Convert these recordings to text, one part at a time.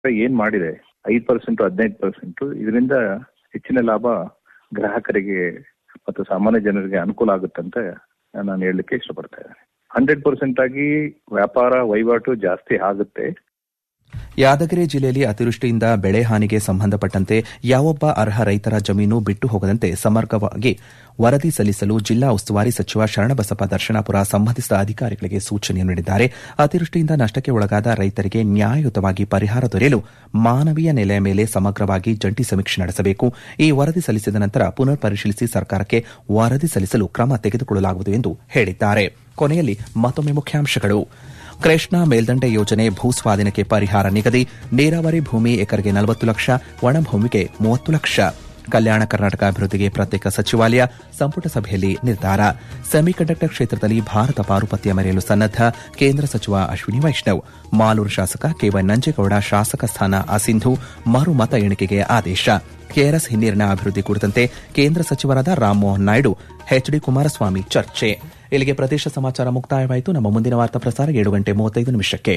ಏನ್ ಮಾಡಿದೆ ಐದು ಪರ್ಸೆಂಟ್ ಹದಿನೈದು ಪರ್ಸೆಂಟ್ ಇದರಿಂದ ಹೆಚ್ಚಿನ ಲಾಭ ಗ್ರಾಹಕರಿಗೆ ಮತ್ತು ಸಾಮಾನ್ಯ ಜನರಿಗೆ ಅನುಕೂಲ ಆಗುತ್ತಂತ ನಾನು ಹೇಳಲಿಕ್ಕೆ ಇಷ್ಟಪಡ್ತಾ ಇದ್ದೇನೆ ಹಂಡ್ರೆಡ್ ಪರ್ಸೆಂಟ್ ಆಗಿ ವ್ಯಾಪಾರ ವಹಿವಾಟು ಜಾಸ್ತಿ ಆಗುತ್ತೆ ಯಾದಗಿರಿ ಜಿಲ್ಲೆಯಲ್ಲಿ ಅತಿವೃಷ್ಟಿಯಿಂದ ಬೆಳೆ ಹಾನಿಗೆ ಸಂಬಂಧಪಟ್ಟಂತೆ ಯಾವೊಬ್ಬ ಅರ್ಹ ರೈತರ ಜಮೀನು ಬಿಟ್ಟು ಹೋಗದಂತೆ ಸಮಗ್ರವಾಗಿ ವರದಿ ಸಲ್ಲಿಸಲು ಜಿಲ್ಲಾ ಉಸ್ತುವಾರಿ ಸಚಿವ ಶರಣಬಸಪ್ಪ ದರ್ಶನಾಪುರ ಸಂಬಂಧಿಸಿದ ಅಧಿಕಾರಿಗಳಿಗೆ ಸೂಚನೆ ನೀಡಿದ್ದಾರೆ ಅತಿವೃಷ್ಟಿಯಿಂದ ನಷ್ಟಕ್ಕೆ ಒಳಗಾದ ರೈತರಿಗೆ ನ್ಯಾಯಯುತವಾಗಿ ಪರಿಹಾರ ದೊರೆಯಲು ಮಾನವೀಯ ನೆಲೆಯ ಮೇಲೆ ಸಮಗ್ರವಾಗಿ ಜಂಟಿ ಸಮೀಕ್ಷೆ ನಡೆಸಬೇಕು ಈ ವರದಿ ಸಲ್ಲಿಸಿದ ನಂತರ ಪುನರ್ ಪರಿಶೀಲಿಸಿ ಸರ್ಕಾರಕ್ಕೆ ವರದಿ ಸಲ್ಲಿಸಲು ಕ್ರಮ ತೆಗೆದುಕೊಳ್ಳಲಾಗುವುದು ಎಂದು ಹೇಳಿದ್ದಾರೆ ಕೊನೆಯಲ್ಲಿ ಮತ್ತೊಮ್ಮೆ ಮುಖ್ಯಾಂಶಗಳು ಕೃಷ್ಣಾ ಮೇಲ್ದಂಡೆ ಯೋಜನೆ ಭೂಸ್ವಾಧೀನಕ್ಕೆ ಪರಿಹಾರ ನಿಗದಿ ನೀರಾವರಿ ಭೂಮಿ ಎಕರೆಗೆ ನಲವತ್ತು ಲಕ್ಷ ಒಣಭೂಮಿಗೆ ಮೂವತ್ತು ಲಕ್ಷ ಕಲ್ಯಾಣ ಕರ್ನಾಟಕ ಅಭಿವೃದ್ಧಿಗೆ ಪ್ರತ್ಯೇಕ ಸಚಿವಾಲಯ ಸಂಪುಟ ಸಭೆಯಲ್ಲಿ ನಿರ್ಧಾರ ಸೆಮಿಕಂಡಕ್ಟರ್ ಕ್ಷೇತ್ರದಲ್ಲಿ ಭಾರತ ಪಾರುಪತ್ಯ ಮೆರೆಯಲು ಸನ್ನದ್ದ ಕೇಂದ್ರ ಸಚಿವ ಅಶ್ವಿನಿ ವೈಷ್ಣವ್ ಮಾಲೂರು ಶಾಸಕ ಕೆವೈ ನಂಜೇಗೌಡ ಶಾಸಕ ಸ್ಥಾನ ಅಸಿಂಧು ಮರು ಮತ ಎಣಿಕೆಗೆ ಆದೇಶ ಕೆಆರ್ಎಸ್ ಹಿನ್ನೀರಿನ ಅಭಿವೃದ್ಧಿ ಕುರಿತಂತೆ ಕೇಂದ್ರ ಸಚಿವರಾದ ರಾಮಮೋಹನ್ ನಾಯ್ಡು ಎಚ್ಡಿ ಕುಮಾರಸ್ವಾಮಿ ಚರ್ಚೆ ಇಲ್ಲಿಗೆ ಪ್ರದೇಶ ಸಮಾಚಾರ ಮುಕ್ತಾಯವಾಯಿತು ನಮ್ಮ ಮುಂದಿನ ವಾರ್ತಾ ಪ್ರಸಾರ ಏಳು ಗಂಟೆ ಮೂವತ್ತೈದು ನಿಮಿಷಕ್ಕೆ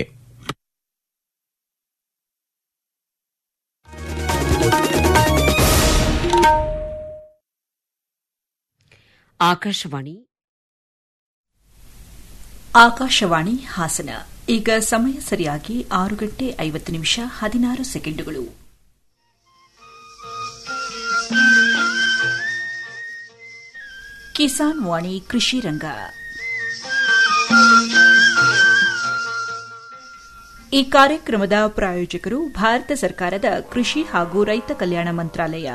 ಆಕಾಶವಾಣಿ ಆಕಾಶವಾಣಿ ಹಾಸನ ಈಗ ಸಮಯ ಸರಿಯಾಗಿ ಆರು ಗಂಟೆ ಐವತ್ತು ನಿಮಿಷ ಹದಿನಾರು ಸೆಕೆಂಡುಗಳು ಕಿಸಾನ್ ವಾಣಿ ಕೃಷಿ ರಂಗ ಈ ಕಾರ್ಯಕ್ರಮದ ಪ್ರಾಯೋಜಕರು ಭಾರತ ಸರ್ಕಾರದ ಕೃಷಿ ಹಾಗೂ ರೈತ ಕಲ್ಯಾಣ ಮಂತ್ರಾಲಯ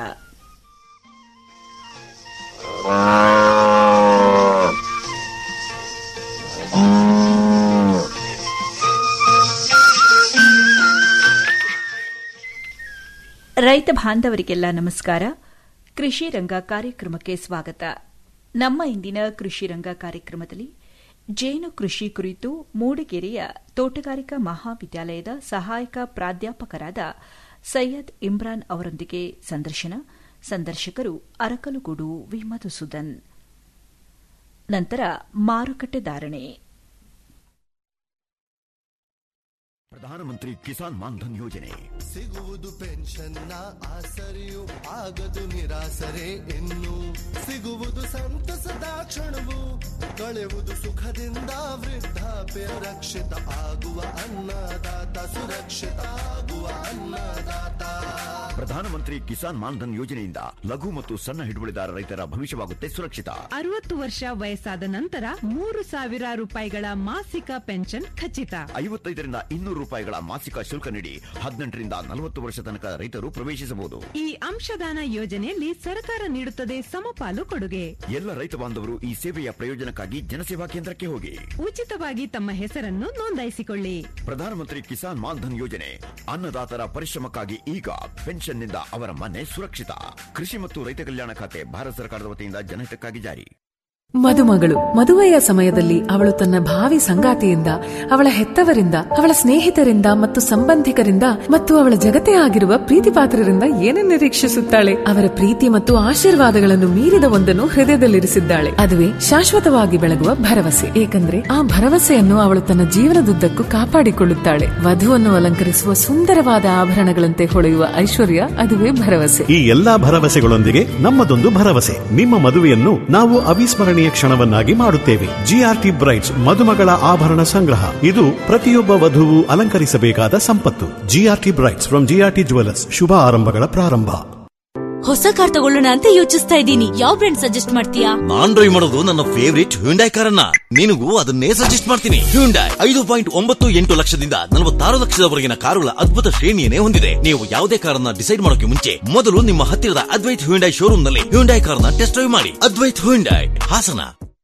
ರೈತ ಬಾಂಧವರಿಗೆಲ್ಲ ನಮಸ್ಕಾರ ಕೃಷಿ ರಂಗ ಕಾರ್ಯಕ್ರಮಕ್ಕೆ ಸ್ವಾಗತ ನಮ್ಮ ಇಂದಿನ ಕೃಷಿ ರಂಗ ಕಾರ್ಯಕ್ರಮದಲ್ಲಿ ಜೇನು ಕೃಷಿ ಕುರಿತು ಮೂಡಿಗೆರೆಯ ತೋಟಗಾರಿಕಾ ಮಹಾವಿದ್ಯಾಲಯದ ಸಹಾಯಕ ಪ್ರಾಧ್ಯಾಪಕರಾದ ಸೈಯದ್ ಇಮ್ರಾನ್ ಅವರೊಂದಿಗೆ ಸಂದರ್ಶನ ಸಂದರ್ಶಕರು ಅರಕಲುಗೂಡು ವಿ ಮಧುಸೂದನ್ ನಂತರ ಮಾರುಕಟ್ಟೆ ಧಾರಣೆ ಪ್ರಧಾನಮಂತ್ರಿ ಕಿಸಾನ್ ಮಾನ್ಧನ್ ಯೋಜನೆ ಸಿಗುವುದು ಪೆನ್ಷನ್ನ ಆಸರೆಯು ಆಗದು ನಿರಾಸರೆ ಇನ್ನು ಸಿಗುವುದು ಸಂತಸದ ಕ್ಷಣವು ಕಳೆಯುವುದು ಸುಖದಿಂದ ವೃದ್ಧಾಪ್ಯ ರಕ್ಷಿತ ಆಗುವ ಅನ್ನದಾತ ಸುರಕ್ಷಿತ ಆಗುವ ಅನ್ನದಾತ ಪ್ರಧಾನಮಂತ್ರಿ ಕಿಸಾನ್ ಮಾನ್ಧನ್ ಯೋಜನೆಯಿಂದ ಲಘು ಮತ್ತು ಸಣ್ಣ ಹಿಡುವಳಿದಾರ ರೈತರ ಭವಿಷ್ಯವಾಗುತ್ತೆ ಸುರಕ್ಷಿತ ಅರವತ್ತು ವರ್ಷ ವಯಸ್ಸಾದ ನಂತರ ಮೂರು ಸಾವಿರ ರೂಪಾಯಿಗಳ ಮಾಸಿಕ ಪೆನ್ಷನ್ ಖಚಿತ ಐವತ್ತೈದರಿಂದ ಇನ್ನೂರು ರೂಪಾಯಿಗಳ ಮಾಸಿಕ ಶುಲ್ಕ ನೀಡಿ ಹದಿನೆಂಟರಿಂದ ನಲವತ್ತು ವರ್ಷ ತನಕ ರೈತರು ಪ್ರವೇಶಿಸಬಹುದು ಈ ಅಂಶದಾನ ಯೋಜನೆಯಲ್ಲಿ ಸರ್ಕಾರ ನೀಡುತ್ತದೆ ಸಮಪಾಲು ಕೊಡುಗೆ ಎಲ್ಲ ರೈತ ಬಾಂಧವರು ಈ ಸೇವೆಯ ಪ್ರಯೋಜನಕ್ಕಾಗಿ ಜನಸೇವಾ ಕೇಂದ್ರಕ್ಕೆ ಹೋಗಿ ಉಚಿತವಾಗಿ ತಮ್ಮ ಹೆಸರನ್ನು ನೋಂದಾಯಿಸಿಕೊಳ್ಳಿ ಪ್ರಧಾನಮಂತ್ರಿ ಕಿಸಾನ್ ಮಾನ್ಧನ್ ಯೋಜನೆ ಅನ್ನದಾತರ ಪರಿಶ್ರಮಕ್ಕಾಗಿ ಈಗ ಪೆನ್ಷನ್ನಿಂದ ಅವರ ಮನೆ ಸುರಕ್ಷಿತ ಕೃಷಿ ಮತ್ತು ರೈತ ಕಲ್ಯಾಣ ಖಾತೆ ಭಾರತ ಸರ್ಕಾರದ ವತಿಯಿಂದ ಜನಹಿತಕ್ಕಾಗಿ ಜಾರಿ ಮದುಮಗಳು ಮದುವೆಯ ಸಮಯದಲ್ಲಿ ಅವಳು ತನ್ನ ಭಾವಿ ಸಂಗಾತಿಯಿಂದ ಅವಳ ಹೆತ್ತವರಿಂದ ಅವಳ ಸ್ನೇಹಿತರಿಂದ ಮತ್ತು ಸಂಬಂಧಿಕರಿಂದ ಮತ್ತು ಅವಳ ಜಗತ್ತೇ ಆಗಿರುವ ಪ್ರೀತಿ ಪಾತ್ರರಿಂದ ಏನೇ ನಿರೀಕ್ಷಿಸುತ್ತಾಳೆ ಅವರ ಪ್ರೀತಿ ಮತ್ತು ಆಶೀರ್ವಾದಗಳನ್ನು ಮೀರಿದ ಒಂದನ್ನು ಹೃದಯದಲ್ಲಿರಿಸಿದ್ದಾಳೆ ಅದುವೇ ಶಾಶ್ವತವಾಗಿ ಬೆಳಗುವ ಭರವಸೆ ಏಕೆಂದ್ರೆ ಆ ಭರವಸೆಯನ್ನು ಅವಳು ತನ್ನ ಜೀವನದುದ್ದಕ್ಕೂ ಕಾಪಾಡಿಕೊಳ್ಳುತ್ತಾಳೆ ವಧುವನ್ನು ಅಲಂಕರಿಸುವ ಸುಂದರವಾದ ಆಭರಣಗಳಂತೆ ಹೊಳೆಯುವ ಐಶ್ವರ್ಯ ಅದುವೇ ಭರವಸೆ ಈ ಎಲ್ಲಾ ಭರವಸೆಗಳೊಂದಿಗೆ ನಮ್ಮದೊಂದು ಭರವಸೆ ನಿಮ್ಮ ಮದುವೆಯನ್ನು ನಾವು ಅವಿಸ್ಮರಣೀಯ ಕ್ಷಣವನ್ನಾಗಿ ಮಾಡುತ್ತೇವೆ ಜಿಆರ್ಟಿ ಬ್ರೈಟ್ಸ್ ಮದುಮಗಳ ಆಭರಣ ಸಂಗ್ರಹ ಇದು ಪ್ರತಿಯೊಬ್ಬ ವಧುವು ಅಲಂಕರಿಸಬೇಕಾದ ಸಂಪತ್ತು GRT brights from GRT jewellers ಶುಭ ಆರಂಭಗಳ ಪ್ರಾರಂಭ ಹೊಸ ಕಾರ್ ತಗೊಳ್ಳೋಣ ಅಂತ ಯೋಚಿಸ್ತಾ ಇದ್ದೀನಿ ಯಾವ ಬ್ರ್ಯಾಂಡ್ ಸಜೆಸ್ಟ್ ಮಾಡ್ತೀಯಾ ನಾನ್ ಡ್ರೈವ್ ಮಾಡೋದು ನನ್ನ ಫೇವರಿಟ್ ಹ್ಯುಂಡೈ ಕಾರನ್ನ ನಿನಗೂ ಅದನ್ನೇ ಸಜೆಸ್ಟ್ ಮಾಡ್ತೀನಿ ಹ್ಯುಂಡೈ ಐದು ಪಾಯಿಂಟ್ ಒಂಬತ್ತು ಎಂಟು ಲಕ್ಷದಿಂದ ನಲವತ್ತಾರು ಲಕ್ಷದವರೆಗಿನ ಕಾರುಗಳ ಅದ್ಭುತ ಶ್ರೇಣಿಯನ್ನೇ ಹೊಂದಿದೆ ನೀವು ಯಾವುದೇ ಕಾರನ್ನ ಡಿಸೈಡ್ ಮಾಡೋಕೆ ಮುಂಚೆ ಮೊದಲು ನಿಮ್ಮ ಹತ್ತಿರದ ಅದ್ವೈತ್ ಹ್ಯುಂಡೈ ಶೋರೂಮ್ ನಲ್ಲಿ ಹ್ಯುಂಡೈ ಕಾರನ್ನ ಟೆಸ್ಟ್ ಡ್ರೈವ್ ಮಾಡಿ Advaith Hyundai Hassan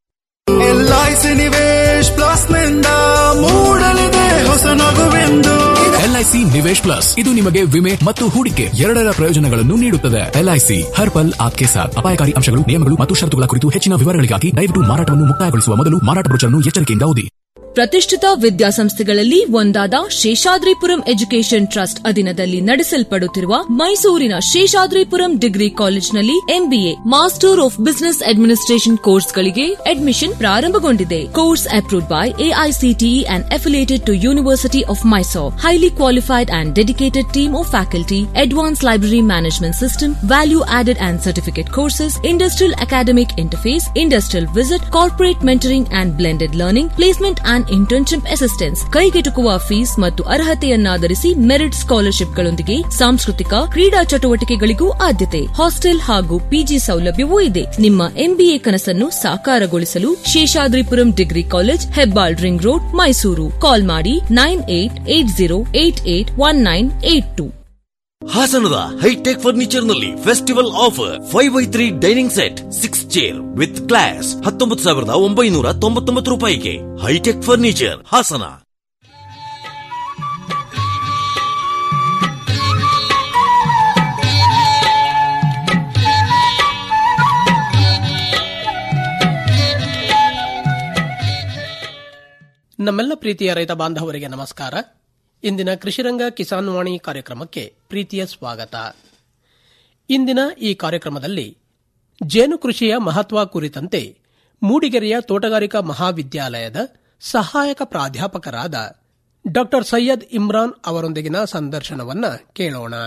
LIC Nivesh plus ನಿಂದ ಮೂಡಲಿದೆ ಹೊಸ ನಗುವೆಂದು ಎಲ್ಐಸಿ ನಿವೇಶ್ ಪ್ಲಸ್ ಇದು ನಿಮಗೆ ವಿಮೆ ಮತ್ತು ಹೂಡಿಕೆ ಎರಡರ ಪ್ರಯೋಜನಗಳನ್ನು ನೀಡುತ್ತದೆ ಎಲ್ಐಸಿ ಹರ್ ಪಲ್ ಆಪ್ಕೆ ಸಾಥ್ ಅಪಾಯಕಾರಿ ಅಂಶಗಳು ನಿಯಮಗಳು ಮತ್ತು ಷರತ್ತುಗಳ ಕುರಿತು ಹೆಚ್ಚಿನ ವಿವರಗಳಿಗಾಗಿ ದಯವಿಟ್ಟು ಮಾರಾಟವನ್ನು ಮುಕ್ತಾಯಗೊಳಿಸುವ ಮೊದಲು ಮಾರಾಟ ಬ್ರೋಚರ್ನ್ನು ಎಚ್ಚರಿಕೆಯಿಂದ ಓದಿ ಪ್ರತಿಷ್ಠಿತ ವಿದ್ಯಾಸಂಸ್ಥೆಗಳಲ್ಲಿ ಒಂದಾದ ಶೇಷಾದ್ರಿಪುರಂ ಎಜುಕೇಷನ್ ಟ್ರಸ್ಟ್ ಅಧೀನದಲ್ಲಿ ನಡೆಸಲ್ಪಡುತ್ತಿರುವ ಮೈಸೂರಿನ ಶೇಷಾದ್ರಿಪುರಂ ಡಿಗ್ರಿ ಕಾಲೇಜಿನಲ್ಲಿ MBA master of business administration ಕೋರ್ಸ್ಗಳಿಗೆ ಅಡ್ಮಿಷನ್ ಪ್ರಾರಂಭಗೊಂಡಿದೆ course approved by AICTE and affiliated to University of Mysore. Highly qualified and dedicated team of faculty, advanced library management system, value added and certificate courses, industrial academic interface, industrial visit, corporate mentoring and blended learning, placement and internship assistance, ಕೈಗೆಟುಕುವ fees ಮತ್ತು ಅರ್ಹತೆಯನ್ನಾಧರಿಸಿ merit ಸ್ಕಾಲರ್ಶಿಪ್ಗಳೊಂದಿಗೆ ಸಾಂಸ್ಕೃತಿಕ ಕ್ರೀಡಾ ಚಟುವಟಿಕೆಗಳಿಗೂ ಆದ್ಯತೆ hostel ಹಾಗೂ PG ಸೌಲಭ್ಯವೂ ಇದೆ ನಿಮ್ಮ ಎಂಬಿಎ ಕನಸನ್ನು ಸಾಕಾರಗೊಳಿಸಲು Seshadripuram degree college Hebbal ring road Mysuru call ಮಾಡಿ nine eight eight zero eight eight one nine eight two ಹಾಸನದ ಹೈಟೆಕ್ ಫರ್ನಿಚರ್ ನಲ್ಲಿ festival offer five by three dining set six chair with glass ಹತ್ತೊಂಬತ್ತು ಸಾವಿರದ ಒಂಬೈನೂರ ತೊಂಬತ್ತೊಂಬತ್ತು ರೂಪಾಯಿಗೆ ಹೈಟೆಕ್ ಫರ್ನಿಚರ್ ಹಾಸನ ನಮ್ಮೆಲ್ಲ ಪ್ರೀತಿಯ ರೈತ ಬಾಂಧವರಿಗೆ ನಮಸ್ಕಾರ ಇಂದಿನ ಕೃಷಿರಂಗ ಕಿಸಾನ್ ವಾಣಿ ಕಾರ್ಯಕ್ರಮಕ್ಕೆ ಪ್ರೀತಿಯ ಸ್ವಾಗತ ಇಂದಿನ ಈ ಕಾರ್ಯಕ್ರಮದಲ್ಲಿ ಜೇನು ಕೃಷಿಯ ಮಹತ್ವ ಕುರಿತಂತೆ ಮೂಡಿಗೆರೆಯ ತೋಟಗಾರಿಕಾ ಮಹಾವಿದ್ಯಾಲಯದ ಸಹಾಯಕ ಪ್ರಾಧ್ಯಾಪಕರಾದ ಡಾ ಸೈಯದ್ ಇಮ್ರಾನ್ ಅವರೊಂದಿಗಿನ ಸಂದರ್ಶನವನ್ನ ಕೇಳೋಣ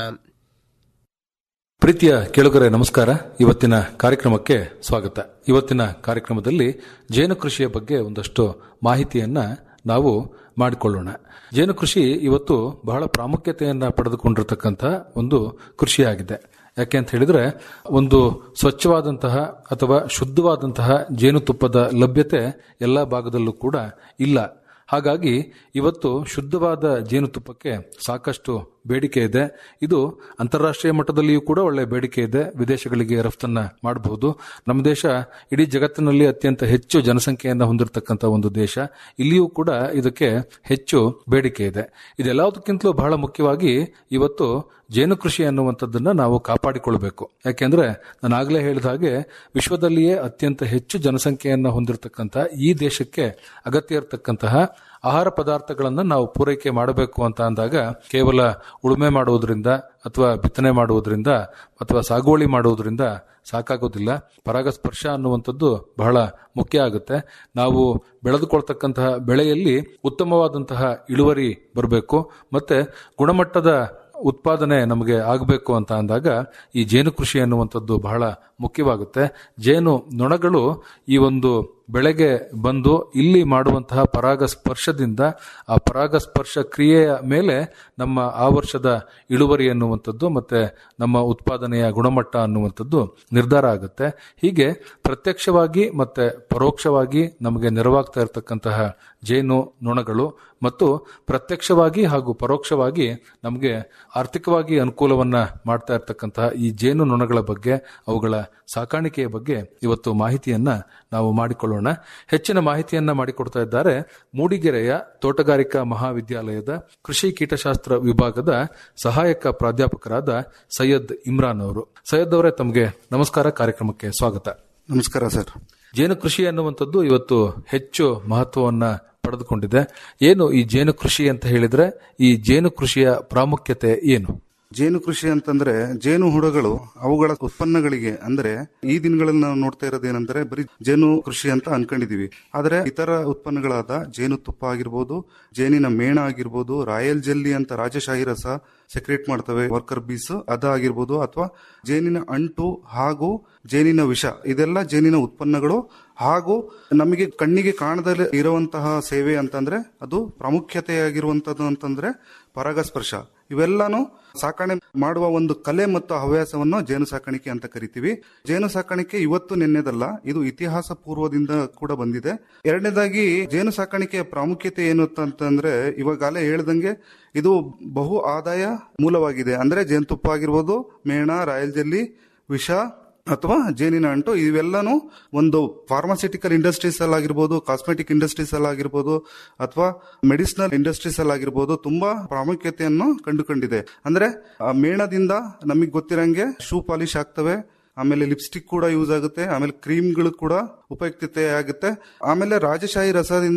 ಪ್ರೀತಿಯ ಕೇಳುಗರೆ ನಮಸ್ಕಾರ ಇವತ್ತಿನ ಕಾರ್ಯಕ್ರಮಕ್ಕೆ ಸ್ವಾಗತ ಇವತ್ತಿನ ಕಾರ್ಯಕ್ರಮದಲ್ಲಿ ಜೇನು ಕೃಷಿಯ ಬಗ್ಗೆ ಒಂದಷ್ಟು ಮಾಹಿತಿಯನ್ನ ನಾವು ಮಾಡಿಕೊಳ್ಳೋಣ ಜೇನು ಕೃಷಿ ಇವತ್ತು ಬಹಳ ಪ್ರಾಮುಖ್ಯತೆಯನ್ನ ಪಡೆದುಕೊಂಡಿರತಕ್ಕಂಥ ಒಂದು ಕೃಷಿಯಾಗಿದೆ ಯಾಕೆ ಅಂತ ಹೇಳಿದ್ರೆ ಒಂದು ಸ್ವಚ್ಛವಾದಂತಹ ಅಥವಾ ಶುದ್ಧವಾದಂತಹ ಜೇನುತುಪ್ಪದ ಲಭ್ಯತೆ ಎಲ್ಲ ಭಾಗದಲ್ಲೂ ಕೂಡ ಇಲ್ಲ ಹಾಗಾಗಿ ಇವತ್ತು ಶುದ್ಧವಾದ ಜೇನುತುಪ್ಪಕ್ಕೆ ಸಾಕಷ್ಟು ಬೇಡಿಕೆ ಇದೆ ಇದು ಅಂತಾರಾಷ್ಟ್ರೀಯ ಮಟ್ಟದಲ್ಲಿಯೂ ಕೂಡ ಒಳ್ಳೆ ಬೇಡಿಕೆ ಇದೆ ವಿದೇಶಗಳಿಗೆ ರಫ್ತನ್ನ ಮಾಡಬಹುದು ನಮ್ಮ ದೇಶ ಇಡೀ ಜಗತ್ತಿನಲ್ಲಿ ಅತ್ಯಂತ ಹೆಚ್ಚು ಜನಸಂಖ್ಯೆಯನ್ನು ಹೊಂದಿರತಕ್ಕಂಥ ಒಂದು ದೇಶ ಇಲ್ಲಿಯೂ ಕೂಡ ಇದಕ್ಕೆ ಹೆಚ್ಚು ಬೇಡಿಕೆ ಇದೆ ಇದೆಲ್ಲದಕ್ಕಿಂತಲೂ ಬಹಳ ಮುಖ್ಯವಾಗಿ ಇವತ್ತು ಜೇನು ಕೃಷಿ ಅನ್ನುವಂಥದ್ದನ್ನ ನಾವು ಕಾಪಾಡಿಕೊಳ್ಬೇಕು ಯಾಕೆಂದ್ರೆ ನಾನು ಆಗಲೇ ಹೇಳಿದ ಹಾಗೆ ವಿಶ್ವದಲ್ಲಿಯೇ ಅತ್ಯಂತ ಹೆಚ್ಚು ಜನಸಂಖ್ಯೆಯನ್ನ ಹೊಂದಿರತಕ್ಕಂಥ ಈ ದೇಶಕ್ಕೆ ಅಗತ್ಯ ಇರತಕ್ಕಂತಹ ಆಹಾರ ಪದಾರ್ಥಗಳನ್ನು ನಾವು ಪೂರೈಕೆ ಮಾಡಬೇಕು ಅಂತ ಅಂದಾಗ ಕೇವಲ ಉಳುಮೆ ಮಾಡುವುದರಿಂದ ಅಥವಾ ಬಿತ್ತನೆ ಮಾಡುವುದರಿಂದ ಅಥವಾ ಸಾಗುವಳಿ ಮಾಡುವುದರಿಂದ ಸಾಕಾಗೋದಿಲ್ಲ ಪರಾಗಸ್ಪರ್ಶ ಅನ್ನುವಂಥದ್ದು ಬಹಳ ಮುಖ್ಯ ಆಗುತ್ತೆ ನಾವು ಬೆಳೆದುಕೊಳ್ತಕ್ಕಂತಹ ಬೆಳೆಯಲ್ಲಿ ಉತ್ತಮವಾದಂತಹ ಇಳುವರಿ ಬರಬೇಕು ಮತ್ತೆ ಗುಣಮಟ್ಟದ ಉತ್ಪಾದನೆ ನಮಗೆ ಆಗಬೇಕು ಅಂತ ಅಂದಾಗ ಈ ಜೇನು ಕೃಷಿ ಅನ್ನುವಂಥದ್ದು ಬಹಳ ಮುಖ್ಯವಾಗುತ್ತೆ ಜೇನು ನೊಣಗಳು ಈ ಒಂದು ಬೆಳೆಗೆ ಬಂದು ಇಲ್ಲಿ ಮಾಡುವಂತಹ ಪರಾಗ ಸ್ಪರ್ಶದಿಂದ ಆ ಪರಾಗ ಸ್ಪರ್ಶ ಕ್ರಿಯೆಯ ಮೇಲೆ ನಮ್ಮ ಆ ವರ್ಷದ ಇಳುವರಿ ಅನ್ನುವಂಥದ್ದು ಮತ್ತೆ ನಮ್ಮ ಉತ್ಪಾದನೆಯ ಗುಣಮಟ್ಟ ಅನ್ನುವಂಥದ್ದು ನಿರ್ಧಾರ ಆಗುತ್ತೆ ಹೀಗೆ ಪ್ರತ್ಯಕ್ಷವಾಗಿ ಮತ್ತೆ ಪರೋಕ್ಷವಾಗಿ ನಮಗೆ ನೆರವಾಗ್ತಾ ಇರತಕ್ಕಂತಹ ಜೇನು ನೊಣಗಳು ಮತ್ತು ಪ್ರತ್ಯಕ್ಷವಾಗಿ ಹಾಗೂ ಪರೋಕ್ಷವಾಗಿ ನಮಗೆ ಆರ್ಥಿಕವಾಗಿ ಅನುಕೂಲವನ್ನ ಮಾಡ್ತಾ ಇರತಕ್ಕಂತಹ ಈ ಜೇನು ನೊಣಗಳ ಬಗ್ಗೆ ಅವುಗಳ ಸಾಕಾಣಿಕೆಯ ಬಗ್ಗೆ ಇವತ್ತು ಮಾಹಿತಿಯನ್ನ ನಾವು ಮಾಡಿಕೊಳ್ಳೋಣ ಹೆಚ್ಚಿನ ಮಾಹಿತಿಯನ್ನ ಮಾಡಿಕೊಡ್ತಾ ಇದ್ದಾರೆ ಮೂಡಿಗೆರೆಯ ತೋಟಗಾರಿಕಾ ಮಹಾವಿದ್ಯಾಲಯದ ಕೃಷಿ ಕೀಟಶಾಸ್ತ್ರ ವಿಭಾಗದ ಸಹಾಯಕ ಪ್ರಾಧ್ಯಾಪಕರಾದ ಸೈಯದ್ ಇಮ್ರಾನ್ ಅವರು ಸೈಯದ್ ಅವರೇ ತಮಗೆ ನಮಸ್ಕಾರ ಕಾರ್ಯಕ್ರಮಕ್ಕೆ ಸ್ವಾಗತ ನಮಸ್ಕಾರ ಸರ್ ಜೇನು ಕೃಷಿ ಅನ್ನುವಂಥದ್ದು ಇವತ್ತು ಹೆಚ್ಚು ಮಹತ್ವವನ್ನ ಪಡೆದುಕೊಂಡಿದೆ ಏನು ಈ ಜೇನು ಕೃಷಿ ಅಂತ ಹೇಳಿದ್ರೆ ಈ ಜೇನು ಕೃಷಿಯ ಪ್ರಾಮುಖ್ಯತೆ ಏನು ಜೇನು ಕೃಷಿ ಅಂತಂದ್ರೆ ಜೇನು ಹುಳುಗಳು ಅವುಗಳ ಉತ್ಪನ್ನಗಳಿಗೆ ಅಂದ್ರೆ ಈ ದಿನಗಳಲ್ಲಿ ನಾವು ನೋಡ್ತಾ ಇರೋದೇನಂದ್ರೆ ಬರೀ ಜೇನು ಕೃಷಿ ಅಂತ ಅನ್ಕೊಂಡಿದೀವಿ ಆದ್ರೆ ಇತರ ಉತ್ಪನ್ನಗಳಾದ ಜೇನು ತುಪ್ಪ ಆಗಿರ್ಬೋದು ಜೇನಿನ ಮೇಣ ಆಗಿರ್ಬೋದು ರಾಯಲ್ ಜೆಲ್ಲಿ ಅಂತ ರಾಜಶಾಹಿ ರಸ ಸೆಕ್ರೇಟ್ ಮಾಡ್ತವೆ ವರ್ಕರ್ ಬೀಸ್ ಅದಾಗಿರ್ಬೋದು ಅಥವಾ ಜೇನಿನ ಅಂಟು ಹಾಗೂ ಜೇನಿನ ವಿಷ ಇದೆಲ್ಲ ಜೇನಿನ ಉತ್ಪನ್ನಗಳು ಹಾಗೂ ನಮಗೆ ಕಣ್ಣಿಗೆ ಕಾಣದಲ್ಲಿ ಇರುವಂತಹ ಸೇವೆ ಅಂತಂದ್ರೆ ಅದು ಪ್ರಾಮುಖ್ಯತೆಯಾಗಿರುವಂತದ್ದು ಅಂತಂದ್ರೆ ಪರಾಗಸ್ಪರ್ಶ ಇವೆಲ್ಲಾನು ಸಾಕಣೆ ಮಾಡುವ ಒಂದು ಕಲೆ ಮತ್ತು ಹವ್ಯಾಸವನ್ನು ಜೇನು ಸಾಕಾಣಿಕೆ ಅಂತ ಕರಿತೀವಿ ಜೇನು ಸಾಕಾಣಿಕೆ ಇವತ್ತು ನಿನ್ನೆದಲ್ಲ ಇದು ಇತಿಹಾಸ ಪೂರ್ವದಿಂದ ಕೂಡ ಬಂದಿದೆ ಎರಡನೇದಾಗಿ ಜೇನು ಸಾಕಾಣಿಕೆಯ ಪ್ರಾಮುಖ್ಯತೆ ಏನು ಅಂತಂದ್ರೆ ಇವಾಗಲೇ ಹೇಳ್ದಂಗೆ ಇದು ಬಹು ಆದಾಯ ಮೂಲವಾಗಿದೆ ಅಂದ್ರೆ ಜೇನುತುಪ್ಪ ಆಗಿರ್ಬೋದು ಮೇಣ ರಾಯಲ್ ಜೆಲ್ಲಿ ವಿಷ ಅಥವಾ ಜೇನಿನ ಅಂಟು ಇವೆಲ್ಲನೂ ಒಂದು ಫಾರ್ಮಾಸ್ಯೂಟಿಕಲ್ ಇಂಡಸ್ಟ್ರೀಸ್ ಅಲ್ಲಿ ಆಗಿರ್ಬೋದು ಕಾಸ್ಮೆಟಿಕ್ ಇಂಡಸ್ಟ್ರೀಸ್ ಅಲ್ಲಿ ಆಗಿರ್ಬೋದು ಅಥವಾ ಮೆಡಿಸಿನಲ್ ಇಂಡಸ್ಟ್ರೀಸ್ ಅಲ್ಲಿ ಆಗಿರ್ಬೋದು ತುಂಬಾ ಪ್ರಾಮುಖ್ಯತೆಯನ್ನು ಕಂಡುಕೊಂಡಿದೆ ಅಂದ್ರೆ ಆ ಮೇಣದಿಂದ ನಮಗೆ ಗೊತ್ತಿರಂಗೆ ಶೂ ಪಾಲಿಶ್ ಆಗ್ತವೆ ಆಮೇಲೆ ಲಿಪ್ಸ್ಟಿಕ್ ಕೂಡ ಯೂಸ್ ಆಗುತ್ತೆ ಆಮೇಲೆ ಕ್ರೀಮ್ಗಳು ಕೂಡ ಉಪಯುಕ್ತತೆ ಆಗುತ್ತೆ ಆಮೇಲೆ ರಾಜಶಾಹಿ ರಸದಿಂದ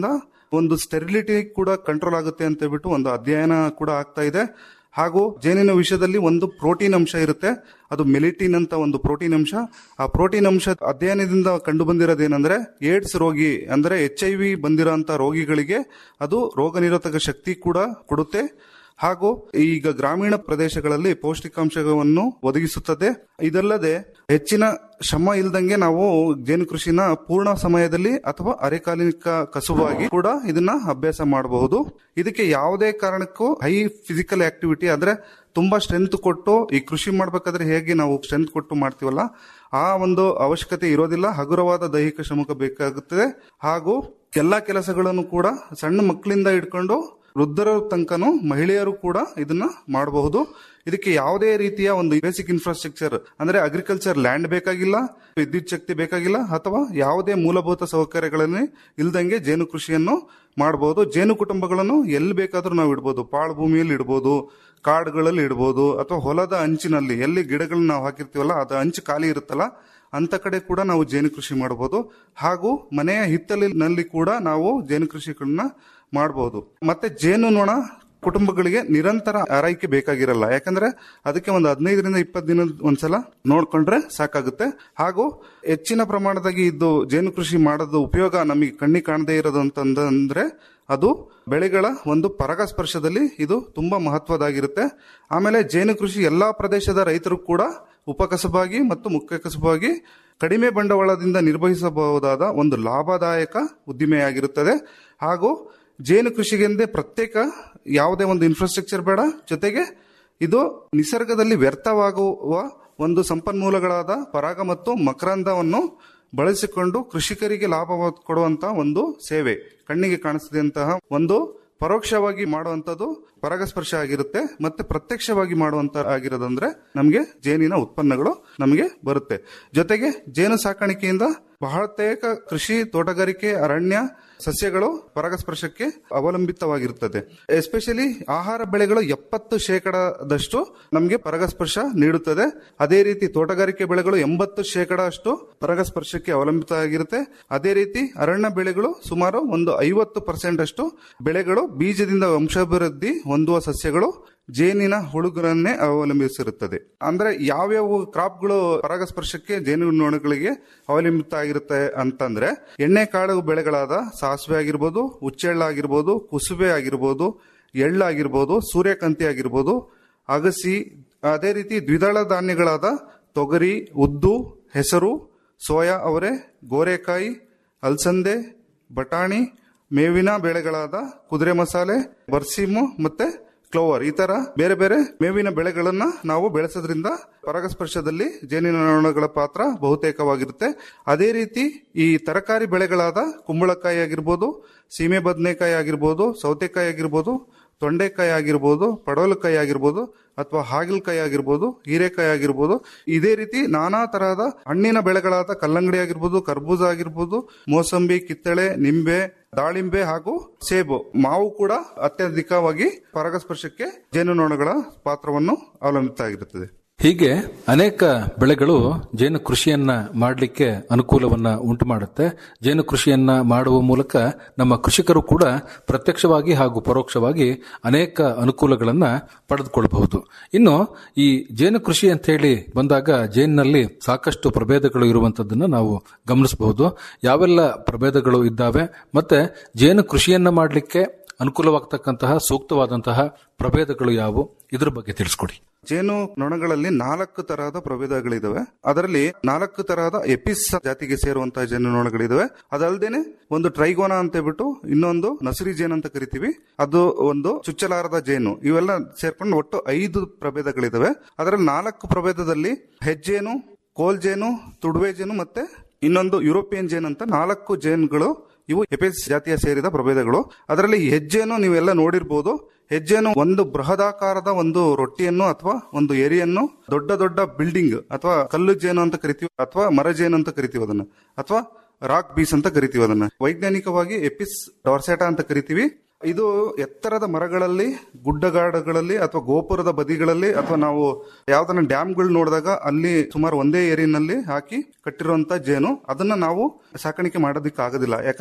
ಒಂದು ಸ್ಟೆರಿಲಿಟಿ ಕೂಡ ಕಂಟ್ರೋಲ್ ಆಗುತ್ತೆ ಅಂತ ಹೇಳ್ಬಿಟ್ಟು ಒಂದು ಅಧ್ಯಯನ ಕೂಡ ಆಗ್ತಾ ಇದೆ ಹಾಗೂ ಜೇನಿನ ವಿಷಯದಲ್ಲಿ ಒಂದು ಪ್ರೋಟೀನ್ ಅಂಶ ಇರುತ್ತೆ ಅದು ಮೆಲಿಟಿನ್ ಅಂತ ಒಂದು ಪ್ರೋಟೀನ್ ಅಂಶ ಆ ಪ್ರೋಟೀನ್ ಅಂಶ ಅಧ್ಯಯನದಿಂದ ಕಂಡು ಬಂದಿರೋದೇನೆಂದ್ರೆ ಏಡ್ಸ್ ರೋಗಿ ಅಂದ್ರೆ ಎಚ್ ಐ ವಿ ಬಂದಿರೋಂತ ರೋಗಿಗಳಿಗೆ ಅದು ರೋಗ ನಿರೋಧಕ ಶಕ್ತಿ ಕೂಡ ಕೊಡುತ್ತೆ ಹಾಗೂ ಈಗ ಗ್ರಾಮೀಣ ಪ್ರದೇಶಗಳಲ್ಲಿ ಪೌಷ್ಟಿಕಾಂಶವನ್ನು ಒದಗಿಸುತ್ತದೆ ಇದಲ್ಲದೆ ಹೆಚ್ಚಿನ ಶ್ರಮ ಇಲ್ದಂಗೆ ನಾವು ಜೇನು ಕೃಷಿನ ಪೂರ್ಣ ಸಮಯದಲ್ಲಿ ಅಥವಾ ಅರೆಕಾಲಿಕ ಕಸುವಾಗಿ ಕೂಡ ಇದನ್ನ ಅಭ್ಯಾಸ ಮಾಡಬಹುದು ಇದಕ್ಕೆ ಯಾವುದೇ ಕಾರಣಕ್ಕೂ ಹೈ ಫಿಸಿಕಲ್ ಆಕ್ಟಿವಿಟಿ ಅಂದ್ರೆ ತುಂಬಾ ಸ್ಟ್ರೆಂತ್ ಕೊಟ್ಟು ಈ ಕೃಷಿ ಮಾಡ್ಬೇಕಾದ್ರೆ ಹೇಗೆ ನಾವು ಸ್ಟ್ರೆಂತ್ ಕೊಟ್ಟು ಮಾಡ್ತೀವಲ್ಲ ಆ ಒಂದು ಅವಶ್ಯಕತೆ ಇರೋದಿಲ್ಲ ಹಗುರವಾದ ದೈಹಿಕ ಶ್ರಮ ಬೇಕಾಗುತ್ತದೆ ಹಾಗೂ ಎಲ್ಲಾ ಕೆಲಸಗಳನ್ನು ಕೂಡ ಸಣ್ಣ ಮಕ್ಕಳಿಂದ ಹಿಡ್ಕೊಂಡು ವೃದ್ಧರ ತನಕನು ಮಹಿಳೆಯರು ಕೂಡ ಇದನ್ನ ಮಾಡಬಹುದು ಇದಕ್ಕೆ ಯಾವುದೇ ರೀತಿಯ ಒಂದು ಬೇಸಿಕ್ ಇನ್ಫ್ರಾಸ್ಟ್ರಕ್ಚರ್ ಅಂದ್ರೆ ಅಗ್ರಿಕಲ್ಚರ್ ಲ್ಯಾಂಡ್ ಬೇಕಾಗಿಲ್ಲ ವಿದ್ಯುತ್ ಶಕ್ತಿ ಬೇಕಾಗಿಲ್ಲ ಅಥವಾ ಯಾವುದೇ ಮೂಲಭೂತ ಸೌಕರ್ಯಗಳನ್ನೇ ಇಲ್ದಂಗೆ ಜೇನು ಕೃಷಿಯನ್ನು ಮಾಡಬಹುದು ಜೇನು ಕುಟುಂಬಗಳನ್ನು ಎಲ್ಲಿ ಬೇಕಾದ್ರೂ ನಾವು ಇಡ್ಬೋದು ಪಾಳು ಭೂಮಿಯಲ್ಲಿ ಇಡ್ಬೋದು ಕಾಡುಗಳಲ್ಲಿ ಇಡ್ಬೋದು ಅಥವಾ ಹೊಲದ ಅಂಚಿನಲ್ಲಿ ಎಲ್ಲಿ ಗಿಡಗಳನ್ನ ನಾವು ಹಾಕಿರ್ತೀವಲ್ಲ ಅದು ಅಂಚು ಖಾಲಿ ಇರುತ್ತಲ್ಲ ಅಂತ ಕಡೆ ಕೂಡ ನಾವು ಜೇನು ಕೃಷಿ ಮಾಡಬಹುದು ಹಾಗೂ ಮನೆಯ ಹಿತ್ತಲಿನಲ್ಲಿ ಕೂಡ ನಾವು ಜೇನು ಕೃಷಿಗಳನ್ನ ಮಾಡಬಹುದು ಮತ್ತೆ ಜೇನು ನೊಣ ಕುಟುಂಬಗಳಿಗೆ ನಿರಂತರ ಆರೈಕೆ ಬೇಕಾಗಿರಲ್ಲ ಯಾಕಂದ್ರೆ ಅದಕ್ಕೆ ಒಂದು ಹದಿನೈದರಿಂದ ಇಪ್ಪತ್ತು ದಿನದ ಒಂದ್ಸಲ ನೋಡ್ಕೊಂಡ್ರೆ ಸಾಕಾಗುತ್ತೆ ಹಾಗೂ ಹೆಚ್ಚಿನ ಪ್ರಮಾಣದಾಗಿ ಇದು ಜೇನು ಕೃಷಿ ಮಾಡೋದು ಉಪಯೋಗ ನಮಗೆ ಕಣ್ಣಿ ಕಾಣದೇ ಇರೋದು ಅಂತಂದ್ರೆ ಅದು ಬೆಳೆಗಳ ಒಂದು ಪರಾಗಸ್ಪರ್ಶದಲ್ಲಿ ಇದು ತುಂಬಾ ಮಹತ್ವದಾಗಿರುತ್ತೆ ಆಮೇಲೆ ಜೇನು ಕೃಷಿ ಎಲ್ಲಾ ಪ್ರದೇಶದ ರೈತರು ಕೂಡ ಉಪಕಸಬಾಗಿ ಮತ್ತು ಮುಖ್ಯ ಕಸಬಾಗಿ ಕಡಿಮೆ ಬಂಡವಾಳದಿಂದ ನಿರ್ವಹಿಸಬಹುದಾದ ಒಂದು ಲಾಭದಾಯಕ ಉದ್ದಿಮೆಯಾಗಿರುತ್ತದೆ ಹಾಗೂ ಜೇನು ಕೃಷಿಗೆಂದೇ ಪ್ರತ್ಯೇಕ ಯಾವುದೇ ಒಂದು ಇನ್ಫ್ರಾಸ್ಟ್ರಕ್ಚರ್ ಬೇಡ ಜೊತೆಗೆ ಇದು ನಿಸರ್ಗದಲ್ಲಿ ವ್ಯರ್ಥವಾಗುವ ಒಂದು ಸಂಪನ್ಮೂಲಗಳಾದ ಪರಾಗ ಮತ್ತು ಮಕರಂದವನ್ನು ಬಳಸಿಕೊಂಡು ಕೃಷಿಕರಿಗೆ ಲಾಭ ಕೊಡುವಂತಹ ಒಂದು ಸೇವೆ ಕಣ್ಣಿಗೆ ಕಾಣಿಸಿದಂತಹ ಒಂದು ಪರೋಕ್ಷವಾಗಿ ಮಾಡುವಂತದ್ದು ಪರಾಗಸ್ಪರ್ಶ ಆಗಿರುತ್ತೆ ಮತ್ತೆ ಪ್ರತ್ಯಕ್ಷವಾಗಿ ಮಾಡುವಂತ ಆಗಿರೋದಂದ್ರೆ ನಮಗೆ ಜೇನಿನ ಉತ್ಪನ್ನಗಳು ನಮಗೆ ಬರುತ್ತೆ ಜೊತೆಗೆ ಜೇನು ಸಾಕಾಣಿಕೆಯಿಂದ ಬಹುತೇಕ ಕೃಷಿ ತೋಟಗಾರಿಕೆ ಅರಣ್ಯ ಸಸ್ಯಗಳು ಪರಾಗಸ್ಪರ್ಶಕ್ಕೆ ಅವಲಂಬಿತವಾಗಿರುತ್ತದೆ ಎಸ್ಪೆಷಲಿ ಆಹಾರ ಬೆಳೆಗಳು ಎಪ್ಪತ್ತು ಶೇಕಡದಷ್ಟು ನಮಗೆ ಪರಾಗಸ್ಪರ್ಶ ನೀಡುತ್ತದೆ ಅದೇ ರೀತಿ ತೋಟಗಾರಿಕೆ ಬೆಳೆಗಳು ಎಂಬತ್ತು ಶೇಕಡ ಅಷ್ಟು ಪರಾಗಸ್ಪರ್ಶಕ್ಕೆ ಅವಲಂಬಿತ ಆಗಿರುತ್ತೆ ಅದೇ ರೀತಿ ಅರಣ್ಯ ಬೆಳೆಗಳು ಸುಮಾರು ಒಂದು ಐವತ್ತು ಪರ್ಸೆಂಟ್ ಅಷ್ಟು ಬೆಳೆಗಳು ಬೀಜದಿಂದ ವಂಶಾಭಿವೃದ್ಧಿ ಹೊಂದುವ ಸಸ್ಯಗಳು ಜೇನಿನ ಹುಳುಗಳನ್ನೇ ಅವಲಂಬಿಸಿರುತ್ತದೆ ಅಂದ್ರೆ ಯಾವ್ಯಾವ ಕ್ರಾಪ್ಗಳು ಪರಾಗಸ್ಪರ್ಶಕ್ಕೆ ಜೇನು ನೊಣಗಳಿಗೆ ಅವಲಂಬಿತ ಆಗಿರುತ್ತೆ ಅಂತಂದ್ರೆ ಎಣ್ಣೆ ಕಾಳು ಬೆಳೆಗಳಾದ ಸಾಸಿವೆ ಆಗಿರ್ಬೋದು ಹುಚ್ಚೆಳ್ಳು ಆಗಿರ್ಬೋದು ಕುಸುಬೆ ಆಗಿರ್ಬೋದು ಎಳ್ಳು ಆಗಿರ್ಬೋದು ಸೂರ್ಯಕಾಂತಿ ಆಗಿರ್ಬೋದು ಅಗಸಿ ಅದೇ ರೀತಿ ದ್ವಿದಳ ಧಾನ್ಯಗಳಾದ ತೊಗರಿ ಉದ್ದು ಹೆಸರು ಸೋಯಾ ಅವರೆ ಗೋರೆಕಾಯಿ ಅಲಸಂದೆ ಬಟಾಣಿ ಮೇವಿನ ಬೆಳೆಗಳಾದ ಕುದುರೆ ಮಸಾಲೆ ಬರ್ಸಿಮು ಮತ್ತೆ ಕ್ಲೋವರ್ ಈ ತರ ಬೇರೆ ಬೇರೆ ಮೇವಿನ ಬೆಳೆಗಳನ್ನ ನಾವು ಬೆಳೆಸೋದ್ರಿಂದ ಪರಾಗಸ್ಪರ್ಶದಲ್ಲಿ ಜೇನಿನ ನೊಣಗಳ ಪಾತ್ರ ಬಹುತೇಕವಾಗಿರುತ್ತೆ ಅದೇ ರೀತಿ ಈ ತರಕಾರಿ ಬೆಳೆಗಳಾದ ಕುಂಬಳಕಾಯಿ ಆಗಿರ್ಬೋದು ಸೀಮೆ ಬದನೆಕಾಯಿ ಆಗಿರ್ಬೋದು ಸೌತೆಕಾಯಿ ಆಗಿರ್ಬೋದು ತೊಂಡೆಕಾಯಿ ಆಗಿರ್ಬೋದು ಪಡವಲಕಾಯಿ ಆಗಿರ್ಬೋದು ಅಥವಾ ಹಾಗಲಕಾಯಿ ಆಗಿರ್ಬೋದು ಹೀರೆಕಾಯಿ ಆಗಿರ್ಬೋದು ಇದೇ ರೀತಿ ನಾನಾ ತರಹದ ಹಣ್ಣಿನ ಬೆಳೆಗಳಾದ ಕಲ್ಲಂಗಡಿ ಆಗಿರ್ಬೋದು ಕರ್ಬೂಜ ಆಗಿರ್ಬೋದು ಮೋಸಂಬಿ ಕಿತ್ತಳೆ ನಿಂಬೆ ದಾಳಿಂಬೆ ಹಾಗೂ ಸೇಬು ಮಾವು ಕೂಡ ಅತ್ಯಧಿಕವಾಗಿ ಪರಾಗಸ್ಪರ್ಶಕ್ಕೆ ಜೇನುನೊಣಗಳ ಪಾತ್ರವನ್ನು ಅವಲಂಬಿತ ಆಗಿರುತ್ತದೆ ಹೀಗೆ ಅನೇಕ ಬೆಳೆಗಳು ಜೇನು ಕೃಷಿಯನ್ನ ಮಾಡಲಿಕ್ಕೆ ಅನುಕೂಲವನ್ನ ಉಂಟು ಮಾಡುತ್ತೆ ಜೇನು ಕೃಷಿಯನ್ನ ಮಾಡುವ ಮೂಲಕ ನಮ್ಮ ಕೃಷಿಕರು ಕೂಡ ಪ್ರತ್ಯಕ್ಷವಾಗಿ ಹಾಗೂ ಪರೋಕ್ಷವಾಗಿ ಅನೇಕ ಅನುಕೂಲಗಳನ್ನ ಪಡೆದುಕೊಳ್ಳಬಹುದು ಇನ್ನು ಈ ಜೇನು ಕೃಷಿ ಅಂತ ಹೇಳಿ ಬಂದಾಗ ಜೇನಿನಲ್ಲಿ ಸಾಕಷ್ಟು ಪ್ರಭೇದಗಳು ಇರುವಂತದ್ದನ್ನ ನಾವು ಗಮನಿಸಬಹುದು ಯಾವೆಲ್ಲ ಪ್ರಭೇದಗಳು ಇದ್ದಾವೆ ಮತ್ತೆ ಜೇನು ಕೃಷಿಯನ್ನ ಮಾಡಲಿಕ್ಕೆ ಅನುಕೂಲವಾಗತಕ್ಕಂತಹ ಸೂಕ್ತವಾದಂತಹ ಪ್ರಭೇದಗಳು ಯಾವುವು ಇದ್ರ ಬಗ್ಗೆ ತಿಳಿಸ್ಕೊಡಿ ಜೇನು ನೊಣಗಳಲ್ಲಿ ನಾಲ್ಕು ತರಹದ ಪ್ರಭೇದಗಳಿದಾವೆ ಅದರಲ್ಲಿ ನಾಲ್ಕು ತರಹದ ಎಪಿಸ್ ಜಾತಿಗೆ ಸೇರುವಂತಹ ಜೇನು ನೊಣಗಳಿದಾವೆ ಅದಲ್ಲದೇನೆ ಒಂದು ಟ್ರೈಗೋನಾ ಅಂತ ಹೇಳ್ಬಿಟ್ಟು ಇನ್ನೊಂದು ನಸುರಿ ಜೇನು ಅಂತ ಕರಿತೀವಿ ಅದು ಒಂದು ಚುಚ್ಚಲಾರದ ಜೇನು ಇವೆಲ್ಲ ಸೇರ್ಕೊಂಡು ಒಟ್ಟು ಐದು ಪ್ರಭೇದಗಳಿದಾವೆ ಅದರಲ್ಲಿ ನಾಲ್ಕು ಪ್ರಭೇದದಲ್ಲಿ ಹೆಜ್ಜೇನು ಕೋಲ್ ಜೇನು ತುಡುವೆ ಜೇನು ಮತ್ತೆ ಇನ್ನೊಂದು ಯುರೋಪಿಯನ್ ಜೇನ್ ಅಂತ ನಾಲ್ಕು ಜೇನ್ಗಳು ಇವು ಎಪಿಸ್ ಜಾತಿಯ ಸೇರಿದ ಪ್ರಭೇದಗಳು ಅದರಲ್ಲಿ ಹೆಜ್ಜೆಯನ್ನು ನೀವೆಲ್ಲ ನೋಡಿರ್ಬೋದು ಹೆಜ್ಜೆಯನ್ನು ಒಂದು ಬೃಹದಾಕಾರದ ಒಂದು ರೊಟ್ಟಿಯನ್ನು ಅಥವಾ ಒಂದು ಎರಿಯನ್ನು ದೊಡ್ಡ ದೊಡ್ಡ ಬಿಲ್ಡಿಂಗ್ ಅಥವಾ ಕಲ್ಲು ಜೇನು ಅಂತ ಕರಿತೀವಿ ಅಥವಾ ಮರ ಜೇನು ಅಂತ ಕರಿತೀವಿ ಅದನ್ನ ಅಥವಾ ರಾಕ್ ಬೀಸ್ ಅಂತ ಕರಿತೀವಿ ಅದನ್ನ ವೈಜ್ಞಾನಿಕವಾಗಿ ಎಪಿಸ್ ಡಾರ್ಸೆಟಾ ಅಂತ ಕರಿತೀವಿ ಇದು ಎತ್ತರದ ಮರಗಳಲ್ಲಿ ಗುಡ್ಡಗಾಡುಗಳಲ್ಲಿ ಅಥವಾ ಗೋಪುರದ ಬದಿಗಳಲ್ಲಿ ಅಥವಾ ನಾವು ಯಾವ್ದನ್ನ ಡ್ಯಾಮ್ಗಳು ನೋಡಿದಾಗ ಅಲ್ಲಿ ಸುಮಾರು ಒಂದೇ ಏರಿಯಲ್ಲಿ ಹಾಕಿ ಕಟ್ಟಿರುವಂತ ಜೇನು ಅದನ್ನ ನಾವು ಸಾಕಾಣಿಕೆ ಮಾಡೋದಕ್ಕೆ ಆಗೋದಿಲ್ಲ ಯಾಕಂದ್ರೆ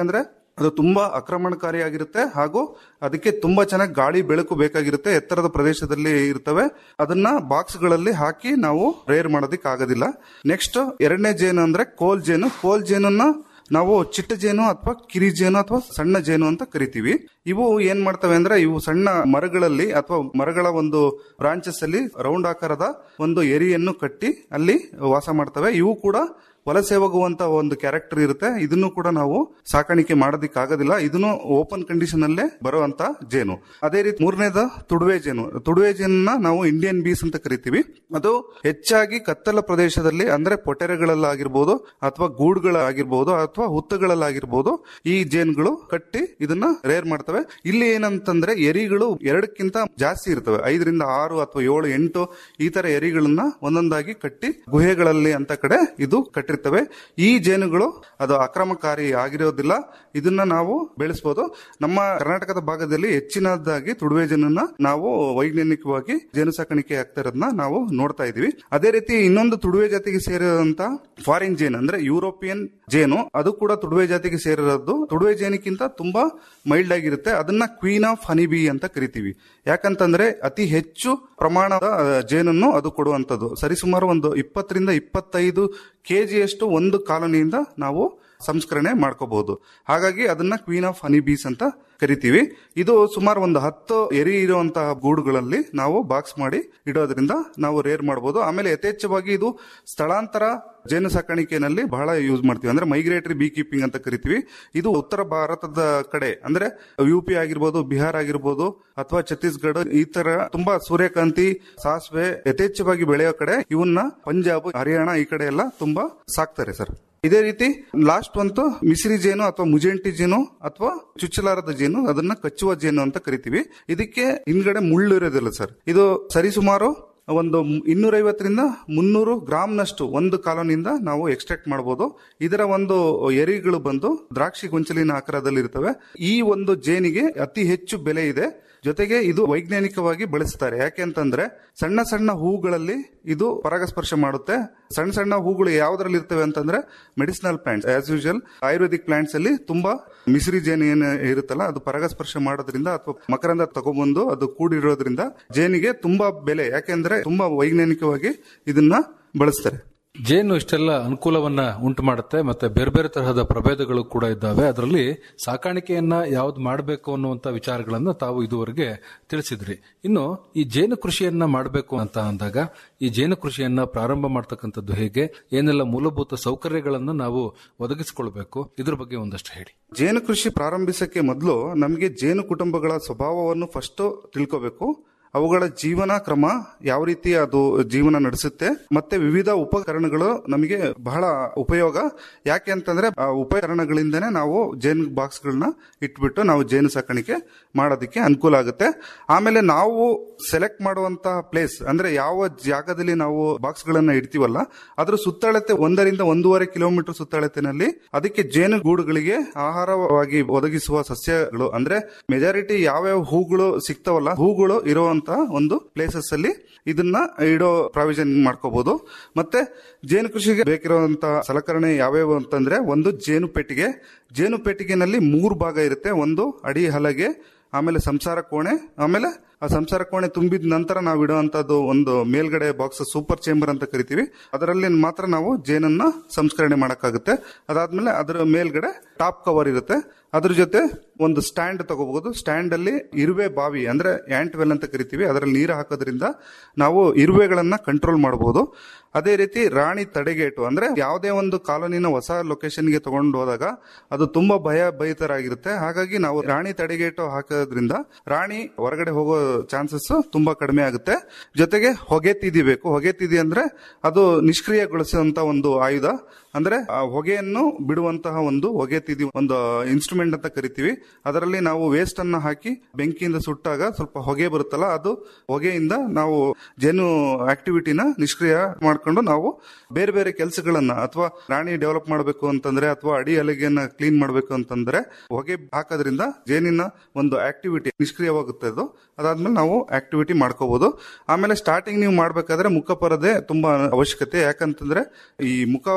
ಅದು ತುಂಬಾ ಆಕ್ರಮಣಕಾರಿಯಾಗಿರುತ್ತೆ ಹಾಗೂ ಅದಕ್ಕೆ ತುಂಬಾ ಚೆನ್ನಾಗಿ ಗಾಳಿ ಬೆಳಕು ಬೇಕಾಗಿರುತ್ತೆ ಎತ್ತರದ ಪ್ರದೇಶದಲ್ಲಿ ಇರ್ತವೆ ಅದನ್ನ ಬಾಕ್ಸ್ ಗಳಲ್ಲಿ ಹಾಕಿ ನಾವು ರೇರ್ ಮಾಡೋದಕ್ಕೆ ಆಗೋದಿಲ್ಲ ನೆಕ್ಸ್ಟ್ ಎರಡನೇ ಜೇನು ಅಂದ್ರೆ ಕೋಲ್ ಜೇನು ಕೋಲ್ ಜೇನನ್ನ ನಾವು ಚಿಟ್ಟ ಜೇನು ಅಥವಾ ಕಿರಿ ಜೇನು ಅಥವಾ ಸಣ್ಣ ಜೇನು ಅಂತ ಕರಿತೀವಿ ಇವು ಏನ್ ಮಾಡ್ತವೆ ಅಂದ್ರೆ ಇವು ಸಣ್ಣ ಮರಗಳಲ್ಲಿ ಅಥವಾ ಮರಗಳ ಒಂದು ಬ್ರಾಂಚಸ್ ಅಲ್ಲಿ ರೌಂಡ್ ಆಕಾರದ ಒಂದು ಎರಿಯನ್ನು ಕಟ್ಟಿ ಅಲ್ಲಿ ವಾಸ ಮಾಡ್ತವೆ ಇವು ಕೂಡ ವಲಸೆ ಹೋಗುವಂತ ಒಂದು ಕ್ಯಾರೆಕ್ಟರ್ ಇರುತ್ತೆ ಇದನ್ನು ಕೂಡ ನಾವು ಸಾಕಾಣಿಕೆ ಮಾಡೋದಿಕ್ ಆಗೋದಿಲ್ಲ ಇದನ್ನು ಓಪನ್ ಕಂಡೀಷನ್ ಅಲ್ಲೇ ಬರುವಂತ ಜೇನು ಅದೇ ರೀತಿ ಮೂರನೇದ ತುಡುವೆ ಜೇನು ತುಡುವೆ ಜೇನನ್ನ ನಾವು ಇಂಡಿಯನ್ ಬೀಸ್ ಅಂತ ಕರಿತೀವಿ ಅದು ಹೆಚ್ಚಾಗಿ ಕತ್ತಲ ಪ್ರದೇಶದಲ್ಲಿ ಅಂದ್ರೆ ಪೊಟೆರೆಗಳಲ್ಲಾಗಿರ್ಬೋದು ಅಥವಾ ಗೂಡುಗಳಾಗಿರ್ಬೋದು ಅಥವಾ ಹುತ್ತಗಳಲ್ಲಾಗಿರ್ಬೋದು ಈ ಜೇನುಗಳು ಕಟ್ಟಿ ಇದನ್ನ ರೇರ್ ಮಾಡ್ತವೆ ಇಲ್ಲಿ ಏನಂತಂದ್ರೆ ಎರಿಗಳು ಎರಡಕ್ಕಿಂತ ಜಾಸ್ತಿ ಇರ್ತವೆ ಐದರಿಂದ ಆರು ಅಥವಾ ಏಳು ಎಂಟು ಈ ತರ ಎರಿಗಳನ್ನ ಒಂದೊಂದಾಗಿ ಕಟ್ಟಿ ಗುಹೆಗಳಲ್ಲಿ ಅಂತ ಕಡೆ ಇದು ಕಟ್ಟಿರ್ತವೆ ಈ ಜೇನುಗಳು ಅದು ಅಕ್ರಮಕಾರಿ ಆಗಿರೋದಿಲ್ಲ ಇದನ್ನ ನಾವು ಬೆಳೆಸಬಹುದು ನಮ್ಮ ಕರ್ನಾಟಕದ ಭಾಗದಲ್ಲಿ ಹೆಚ್ಚಿನದಾಗಿ ತುಡುವೆ ಜೇನನ್ನ ನಾವು ವೈಜ್ಞಾನಿಕವಾಗಿ ಜೇನು ಸಾಕಾಣಿಕೆ ಆಗ್ತಾ ಇರೋದನ್ನ ನಾವು ನೋಡ್ತಾ ಇದೀವಿ ಅದೇ ರೀತಿ ಇನ್ನೊಂದು ತುಡುವೆ ಜಾತಿಗೆ ಸೇರಿದಂತ ಫಾರಿನ್ ಜೇನ್ ಅಂದ್ರೆ ಯುರೋಪಿಯನ್ ಜೇನು ಅದು ಕೂಡ ತುಡುವೆ ಜಾತಿಗೆ ಸೇರಿರೋದು ತುಡುವೆ ಜೇನಿಗಿಂತ ತುಂಬಾ ಮೈಲ್ಡ್ ಆಗಿರುತ್ತೆ ಅದನ್ನ ಕ್ವೀನ್ ಆಫ್ ಹನಿಬಿ ಅಂತ ಕರಿತೀವಿ ಯಾಕಂತಂದ್ರೆ ಅತಿ ಹೆಚ್ಚು ಪ್ರಮಾಣದ ಆ, ಜೇನನ್ನು ಅದು ಕೊಡುವಂತದ್ದು ಸರಿಸುಮಾರು ಒಂದು ಇಪ್ಪತ್ತರಿಂದ ಇಪ್ಪತ್ತೈದು ಕೆಜಿಯಷ್ಟು ಒಂದು ಕಾಲೋನಿಯಿಂದ ನಾವು ಸಂಸ್ಕರಣೆ ಮಾಡ್ಕೋಬಹುದು ಹಾಗಾಗಿ ಅದನ್ನ ಕ್ವೀನ್ ಆಫ್ ಹನಿ ಬೀಸ್ ಅಂತ ಕರಿತೀವಿ ಇದು ಸುಮಾರು ಒಂದು ಹತ್ತು ಎರಿ ಇರುವಂತಹ ಗೂಡುಗಳಲ್ಲಿ ನಾವು ಬಾಕ್ಸ್ ಮಾಡಿ ಇಡೋದ್ರಿಂದ ನಾವು ರೇರ್ ಮಾಡಬಹುದು ಆಮೇಲೆ ಯಥೇಚ್ಛವಾಗಿ ಇದು ಸ್ಥಳಾಂತರ ಜೇನು ಸಾಕಾಣಿಕೆಯಲ್ಲಿ ಬಹಳ ಯೂಸ್ ಮಾಡ್ತೀವಿ ಅಂದ್ರೆ ಮೈಗ್ರೇಟರಿ ಬೀ ಕೀಪಿಂಗ್ ಅಂತ ಕರಿತೀವಿ ಇದು ಉತ್ತರ ಭಾರತದ ಕಡೆ ಅಂದ್ರೆ ಯು ಪಿ ಆಗಿರ್ಬೋದು ಬಿಹಾರ್ ಆಗಿರ್ಬೋದು ಅಥವಾ ಛತ್ತೀಸ್ಗಢ ಈ ತರ ತುಂಬಾ ಸೂರ್ಯಕಾಂತಿ ಸಾಸಿವೆ ಯಥೇಚ್ಛವಾಗಿ ಬೆಳೆಯೋ ಕಡೆ ಇವನ್ನ ಪಂಜಾಬ್ ಹರಿಯಾಣ ಈ ಕಡೆ ಎಲ್ಲ ತುಂಬಾ ಸಾಕ್ತಾರೆ ಸರ್ ಇದೇ ರೀತಿ ಲಾಸ್ಟ್ ಒಂದು ಮಿಸಿರಿ ಜೇನು ಅಥವಾ ಮುಜೆಂಟಿ ಜೇನು ಅಥವಾ ಚುಚ್ಚಲಾರದ ಜೇನು ಅದನ್ನ ಕಚ್ಚುವ ಜೇನು ಅಂತ ಕರಿತೀವಿ ಇದಕ್ಕೆ ಹಿಂದ್ಗಡೆ ಮುಳ್ಳು ಇರೋದಿಲ್ಲ ಸರ್ ಇದು ಸರಿಸುಮಾರು ಒಂದು ಇನ್ನೂರೈವತ್ತರಿಂದ ಮುನ್ನೂರು ಗ್ರಾಮ್ನಷ್ಟು ಒಂದು ಕಾಲೋನಿಯಿಂದ ನಾವು ಎಕ್ಸ್ಟ್ರಾಕ್ಟ್ ಮಾಡಬಹುದು ಇದರ ಒಂದು ಎರಿಗಳು ಬಂದು ದ್ರಾಕ್ಷಿ ಗೊಂಚಲಿನ ಆಕಾರದಲ್ಲಿ ಇರ್ತವೆ ಈ ಒಂದು ಜೇನಿಗೆ ಅತಿ ಹೆಚ್ಚು ಬೆಲೆ ಇದೆ ಜೊತೆಗೆ ಇದು ವೈಜ್ಞಾನಿಕವಾಗಿ ಬಳಸ್ತಾರೆ ಯಾಕೆ ಅಂತಂದ್ರೆ ಸಣ್ಣ ಸಣ್ಣ ಹೂಗಳಲ್ಲಿ ಇದು ಪರಾಗಸ್ಪರ್ಶ ಮಾಡುತ್ತೆ ಸಣ್ಣ ಸಣ್ಣ ಹೂಗಳು ಯಾವ್ದ್ರಲ್ಲಿ ಇರ್ತವೆ ಅಂತಂದ್ರೆ medicinal plants as usual Ayurvedic plants ಅಲ್ಲಿ ತುಂಬಾ ಮಿಶ್ರಿ ಜೇನು ಏನು ಇರುತ್ತಲ್ಲ ಅದು ಪರಾಗಸ್ಪರ್ಶ ಮಾಡೋದ್ರಿಂದ ಅಥವಾ ಮಕರಂದ ತಗೊಬಂದು ಅದು ಕೂಡಿರೋದ್ರಿಂದ ಜೇನಿಗೆ ತುಂಬಾ ಬೆಲೆ ಯಾಕೆಂದ್ರೆ ತುಂಬಾ ವೈಜ್ಞಾನಿಕವಾಗಿ ಇದನ್ನ ಬಳಸ್ತಾರೆ ಜೇನು ಇಷ್ಟೆಲ್ಲ ಅನುಕೂಲವನ್ನ ಉಂಟು ಮಾಡುತ್ತೆ ಮತ್ತೆ ಬೇರೆ ಬೇರೆ ತರಹದ ಪ್ರಭೇದಗಳು ಕೂಡ ಇದ್ದಾವೆ ಅದರಲ್ಲಿ ಸಾಕಾಣಿಕೆಯನ್ನ ಯಾವ್ದು ಮಾಡಬೇಕು ಅನ್ನುವಂತ ವಿಚಾರಗಳನ್ನ ತಾವು ಇದುವರೆಗೆ ತಿಳಿಸಿದ್ರಿ ಇನ್ನು ಈ ಜೇನು ಕೃಷಿಯನ್ನ ಮಾಡಬೇಕು ಅಂತ ಅಂದಾಗ ಈ ಜೇನು ಕೃಷಿಯನ್ನ ಪ್ರಾರಂಭ ಮಾಡ್ತಕ್ಕಂಥದ್ದು ಹೇಗೆ ಏನೆಲ್ಲ ಮೂಲಭೂತ ಸೌಕರ್ಯಗಳನ್ನ ನಾವು ಒದಗಿಸಿಕೊಳ್ಬೇಕು ಇದ್ರ ಬಗ್ಗೆ ಒಂದಷ್ಟು ಹೇಳಿ ಜೇನು ಕೃಷಿ ಪ್ರಾರಂಭಿಸಕ್ಕೆ ಮೊದಲು ನಮಗೆ ಜೇನು ಕುಟುಂಬಗಳ ಸ್ವಭಾವವನ್ನು ಫಸ್ಟ್ ತಿಳ್ಕೋಬೇಕು ಅವುಗಳ ಜೀವನ ಕ್ರಮ ಯಾವ ರೀತಿ ಅದು ಜೀವನ ನಡೆಸುತ್ತೆ ಮತ್ತೆ ವಿವಿಧ ಉಪಕರಣಗಳು ನಮಗೆ ಬಹಳ ಉಪಯೋಗ ಯಾಕೆ ಅಂತಂದ್ರೆ ಆ ಉಪಕರಣಗಳಿಂದನೇ ನಾವು ಜೇನು ಬಾಕ್ಸ್ಗಳನ್ನ ಇಟ್ಬಿಟ್ಟು ನಾವು ಜೇನು ಸಾಕಾಣಿಕೆ ಮಾಡೋದಕ್ಕೆ ಅನುಕೂಲ ಆಗುತ್ತೆ ಆಮೇಲೆ ನಾವು ಸೆಲೆಕ್ಟ್ ಮಾಡುವಂತ ಪ್ಲೇಸ್ ಅಂದ್ರೆ ಯಾವ ಜಾಗದಲ್ಲಿ ನಾವು ಬಾಕ್ಸ್ ಗಳನ್ನ ಇಡ್ತೀವಲ್ಲ ಅದ್ರ ಸುತ್ತಳತೆ ಒಂದರಿಂದ ಒಂದೂವರೆ ಕಿಲೋಮೀಟರ್ ಸುತ್ತಳತೆನಲ್ಲಿ ಅದಕ್ಕೆ ಜೇನು ಗೂಡುಗಳಿಗೆ ಆಹಾರವಾಗಿ ಒದಗಿಸುವ ಸಸ್ಯಗಳು ಅಂದ್ರೆ ಮೆಜಾರಿಟಿ ಯಾವ್ಯಾವ ಹೂಗಳು ಸಿಗ್ತಾವಲ್ಲ ಹೂಗಳು ಇರುವಂತ ಒಂದು ಪ್ಲೇಸಸ್ ಅಲ್ಲಿ ಇದನ್ನ ಇಡೋ ಪ್ರಾವಿಷನ್ ಮಾಡ್ಕೋಬಹುದು ಮತ್ತೆ ಜೇನು ಕೃಷಿಗೆ ಬೇಕಿರುವಂತ ಸಲಕರಣೆ ಯಾವ್ಯಾವು ಅಂತಂದ್ರೆ ಒಂದು ಜೇನು ಪೆಟ್ಟಿಗೆ ಜೇನು ಪೆಟ್ಟಿಗೆನಲ್ಲಿ ಮೂರು ಭಾಗ ಇರುತ್ತೆ ಒಂದು ಅಡಿ ಹಲಗೆ ಆಮೇಲೆ ಸಂಸಾರ ಕೋಣೆ ಆಮೇಲೆ ಆ ಸಂಸಾರ ಕೋಣೆ ತುಂಬಿದ ನಂತರ ನಾವು ಇಡುವಂತದ್ದು ಒಂದು ಮೇಲ್ಗಡೆ ಬಾಕ್ಸ್ ಸೂಪರ್ ಚೇಂಬರ್ ಅಂತ ಕರಿತೀವಿ ಅದರಲ್ಲಿ ಮಾತ್ರ ನಾವು ಜೇನನ್ನ ಸಂಸ್ಕರಣೆ ಮಾಡಕ್ಕಾಗುತ್ತೆ ಅದಾದ್ಮೇಲೆ ಅದರ ಮೇಲ್ಗಡೆ ಟಾಪ್ ಕವರ್ ಇರುತ್ತೆ ಅದ್ರ ಜೊತೆ ಒಂದು ಸ್ಟ್ಯಾಂಡ್ ತಗೋಬಹುದು ಸ್ಟ್ಯಾಂಡ್ ಅಲ್ಲಿ ಇರುವೆ ಬಾವಿ ಅಂದ್ರೆ ಆಂಟ್ ವೆಲ್ ಅಂತ ಕರಿತೀವಿ ಅದರಲ್ಲಿ ನೀರು ಹಾಕೋದ್ರಿಂದ ನಾವು ಇರುವೆಗಳನ್ನ ಕಂಟ್ರೋಲ್ ಮಾಡಬಹುದು ಅದೇ ರೀತಿ ರಾಣಿ ತಡೆಗೇಟು ಅಂದ್ರೆ ಯಾವುದೇ ಒಂದು ಕಾಲೋನಿನ ಹೊಸ ಲೊಕೇಶನ್ಗೆ ತಗೊಂಡು ಹೋದಾಗ ಅದು ತುಂಬಾ ಭಯ ಭಯಿತರಾಗಿರುತ್ತೆ ಹಾಗಾಗಿ ನಾವು ರಾಣಿ ತಡೆಗೇಟು ಹಾಕೋದ್ರಿಂದ ರಾಣಿ ಹೊರಗಡೆ ಹೋಗೋ ಚಾನ್ಸಸ್ ತುಂಬಾ ಕಡಿಮೆ ಆಗುತ್ತೆ ಜೊತೆಗೆ ಹೊಗೆ ತಿದಿ ಬೇಕು ಹೊಗೆ ತಿದಿ ಅಂದ್ರೆ ಅದು ನಿಷ್ಕ್ರಿಯಗೊಳಿಸುವಂತ ಒಂದು ಆಯುಧ ಅಂದ್ರೆ ಆ ಹೊಗೆಯನ್ನು ಬಿಡುವಂತಹ ಒಂದು ಹೊಗೆ ತಿದಿ ಒಂದು ಇನ್ಸ್ಟ್ರೂಮೆಂಟ್ ಅಂತ ಕರಿತೀವಿ ಅದರಲ್ಲಿ ನಾವು ವೇಸ್ಟ್ ಅನ್ನ ಹಾಕಿ ಬೆಂಕಿಯಿಂದ ಸುಟ್ಟಾಗ ಸ್ವಲ್ಪ ಹೊಗೆ ಬರುತ್ತಲ್ಲ ಅದು ಹೊಗೆಯಿಂದ ನಾವು ಜೇನು ಆಕ್ಟಿವಿಟಿನ ನಿಷ್ಕ್ರಿಯ ಮಾಡ್ಕೊಂಡು ನಾವು ಬೇರೆ ಬೇರೆ ಕೆಲಸಗಳನ್ನ ಅಥವಾ ರಾಣಿ ಡೆವಲಪ್ ಮಾಡಬೇಕು ಅಂತಂದ್ರೆ ಅಥವಾ ಅಡಿ ಅಲಿಗೆಯನ್ನ ಕ್ಲೀನ್ ಮಾಡಬೇಕು ಅಂತಂದ್ರೆ ಹೊಗೆ ಹಾಕೋದ್ರಿಂದ ಜೇನಿನ ಒಂದು ಆಕ್ಟಿವಿಟಿ ನಿಷ್ಕ್ರಿಯವಾಗುತ್ತೆ ಅದು ಅದಾದ್ಮೇಲೆ ನಾವು ಆಕ್ಟಿವಿಟಿ ಮಾಡ್ಕೋಬಹುದು ಆಮೇಲೆ ಸ್ಟಾರ್ಟಿಂಗ್ ನೀವು ಮಾಡ್ಬೇಕಾದ್ರೆ ಮುಖ ಪರದೆ ತುಂಬಾ ಅವಶ್ಯಕತೆ ಯಾಕಂತಂದ್ರೆ ಈ ಮುಖ ಭಾಗ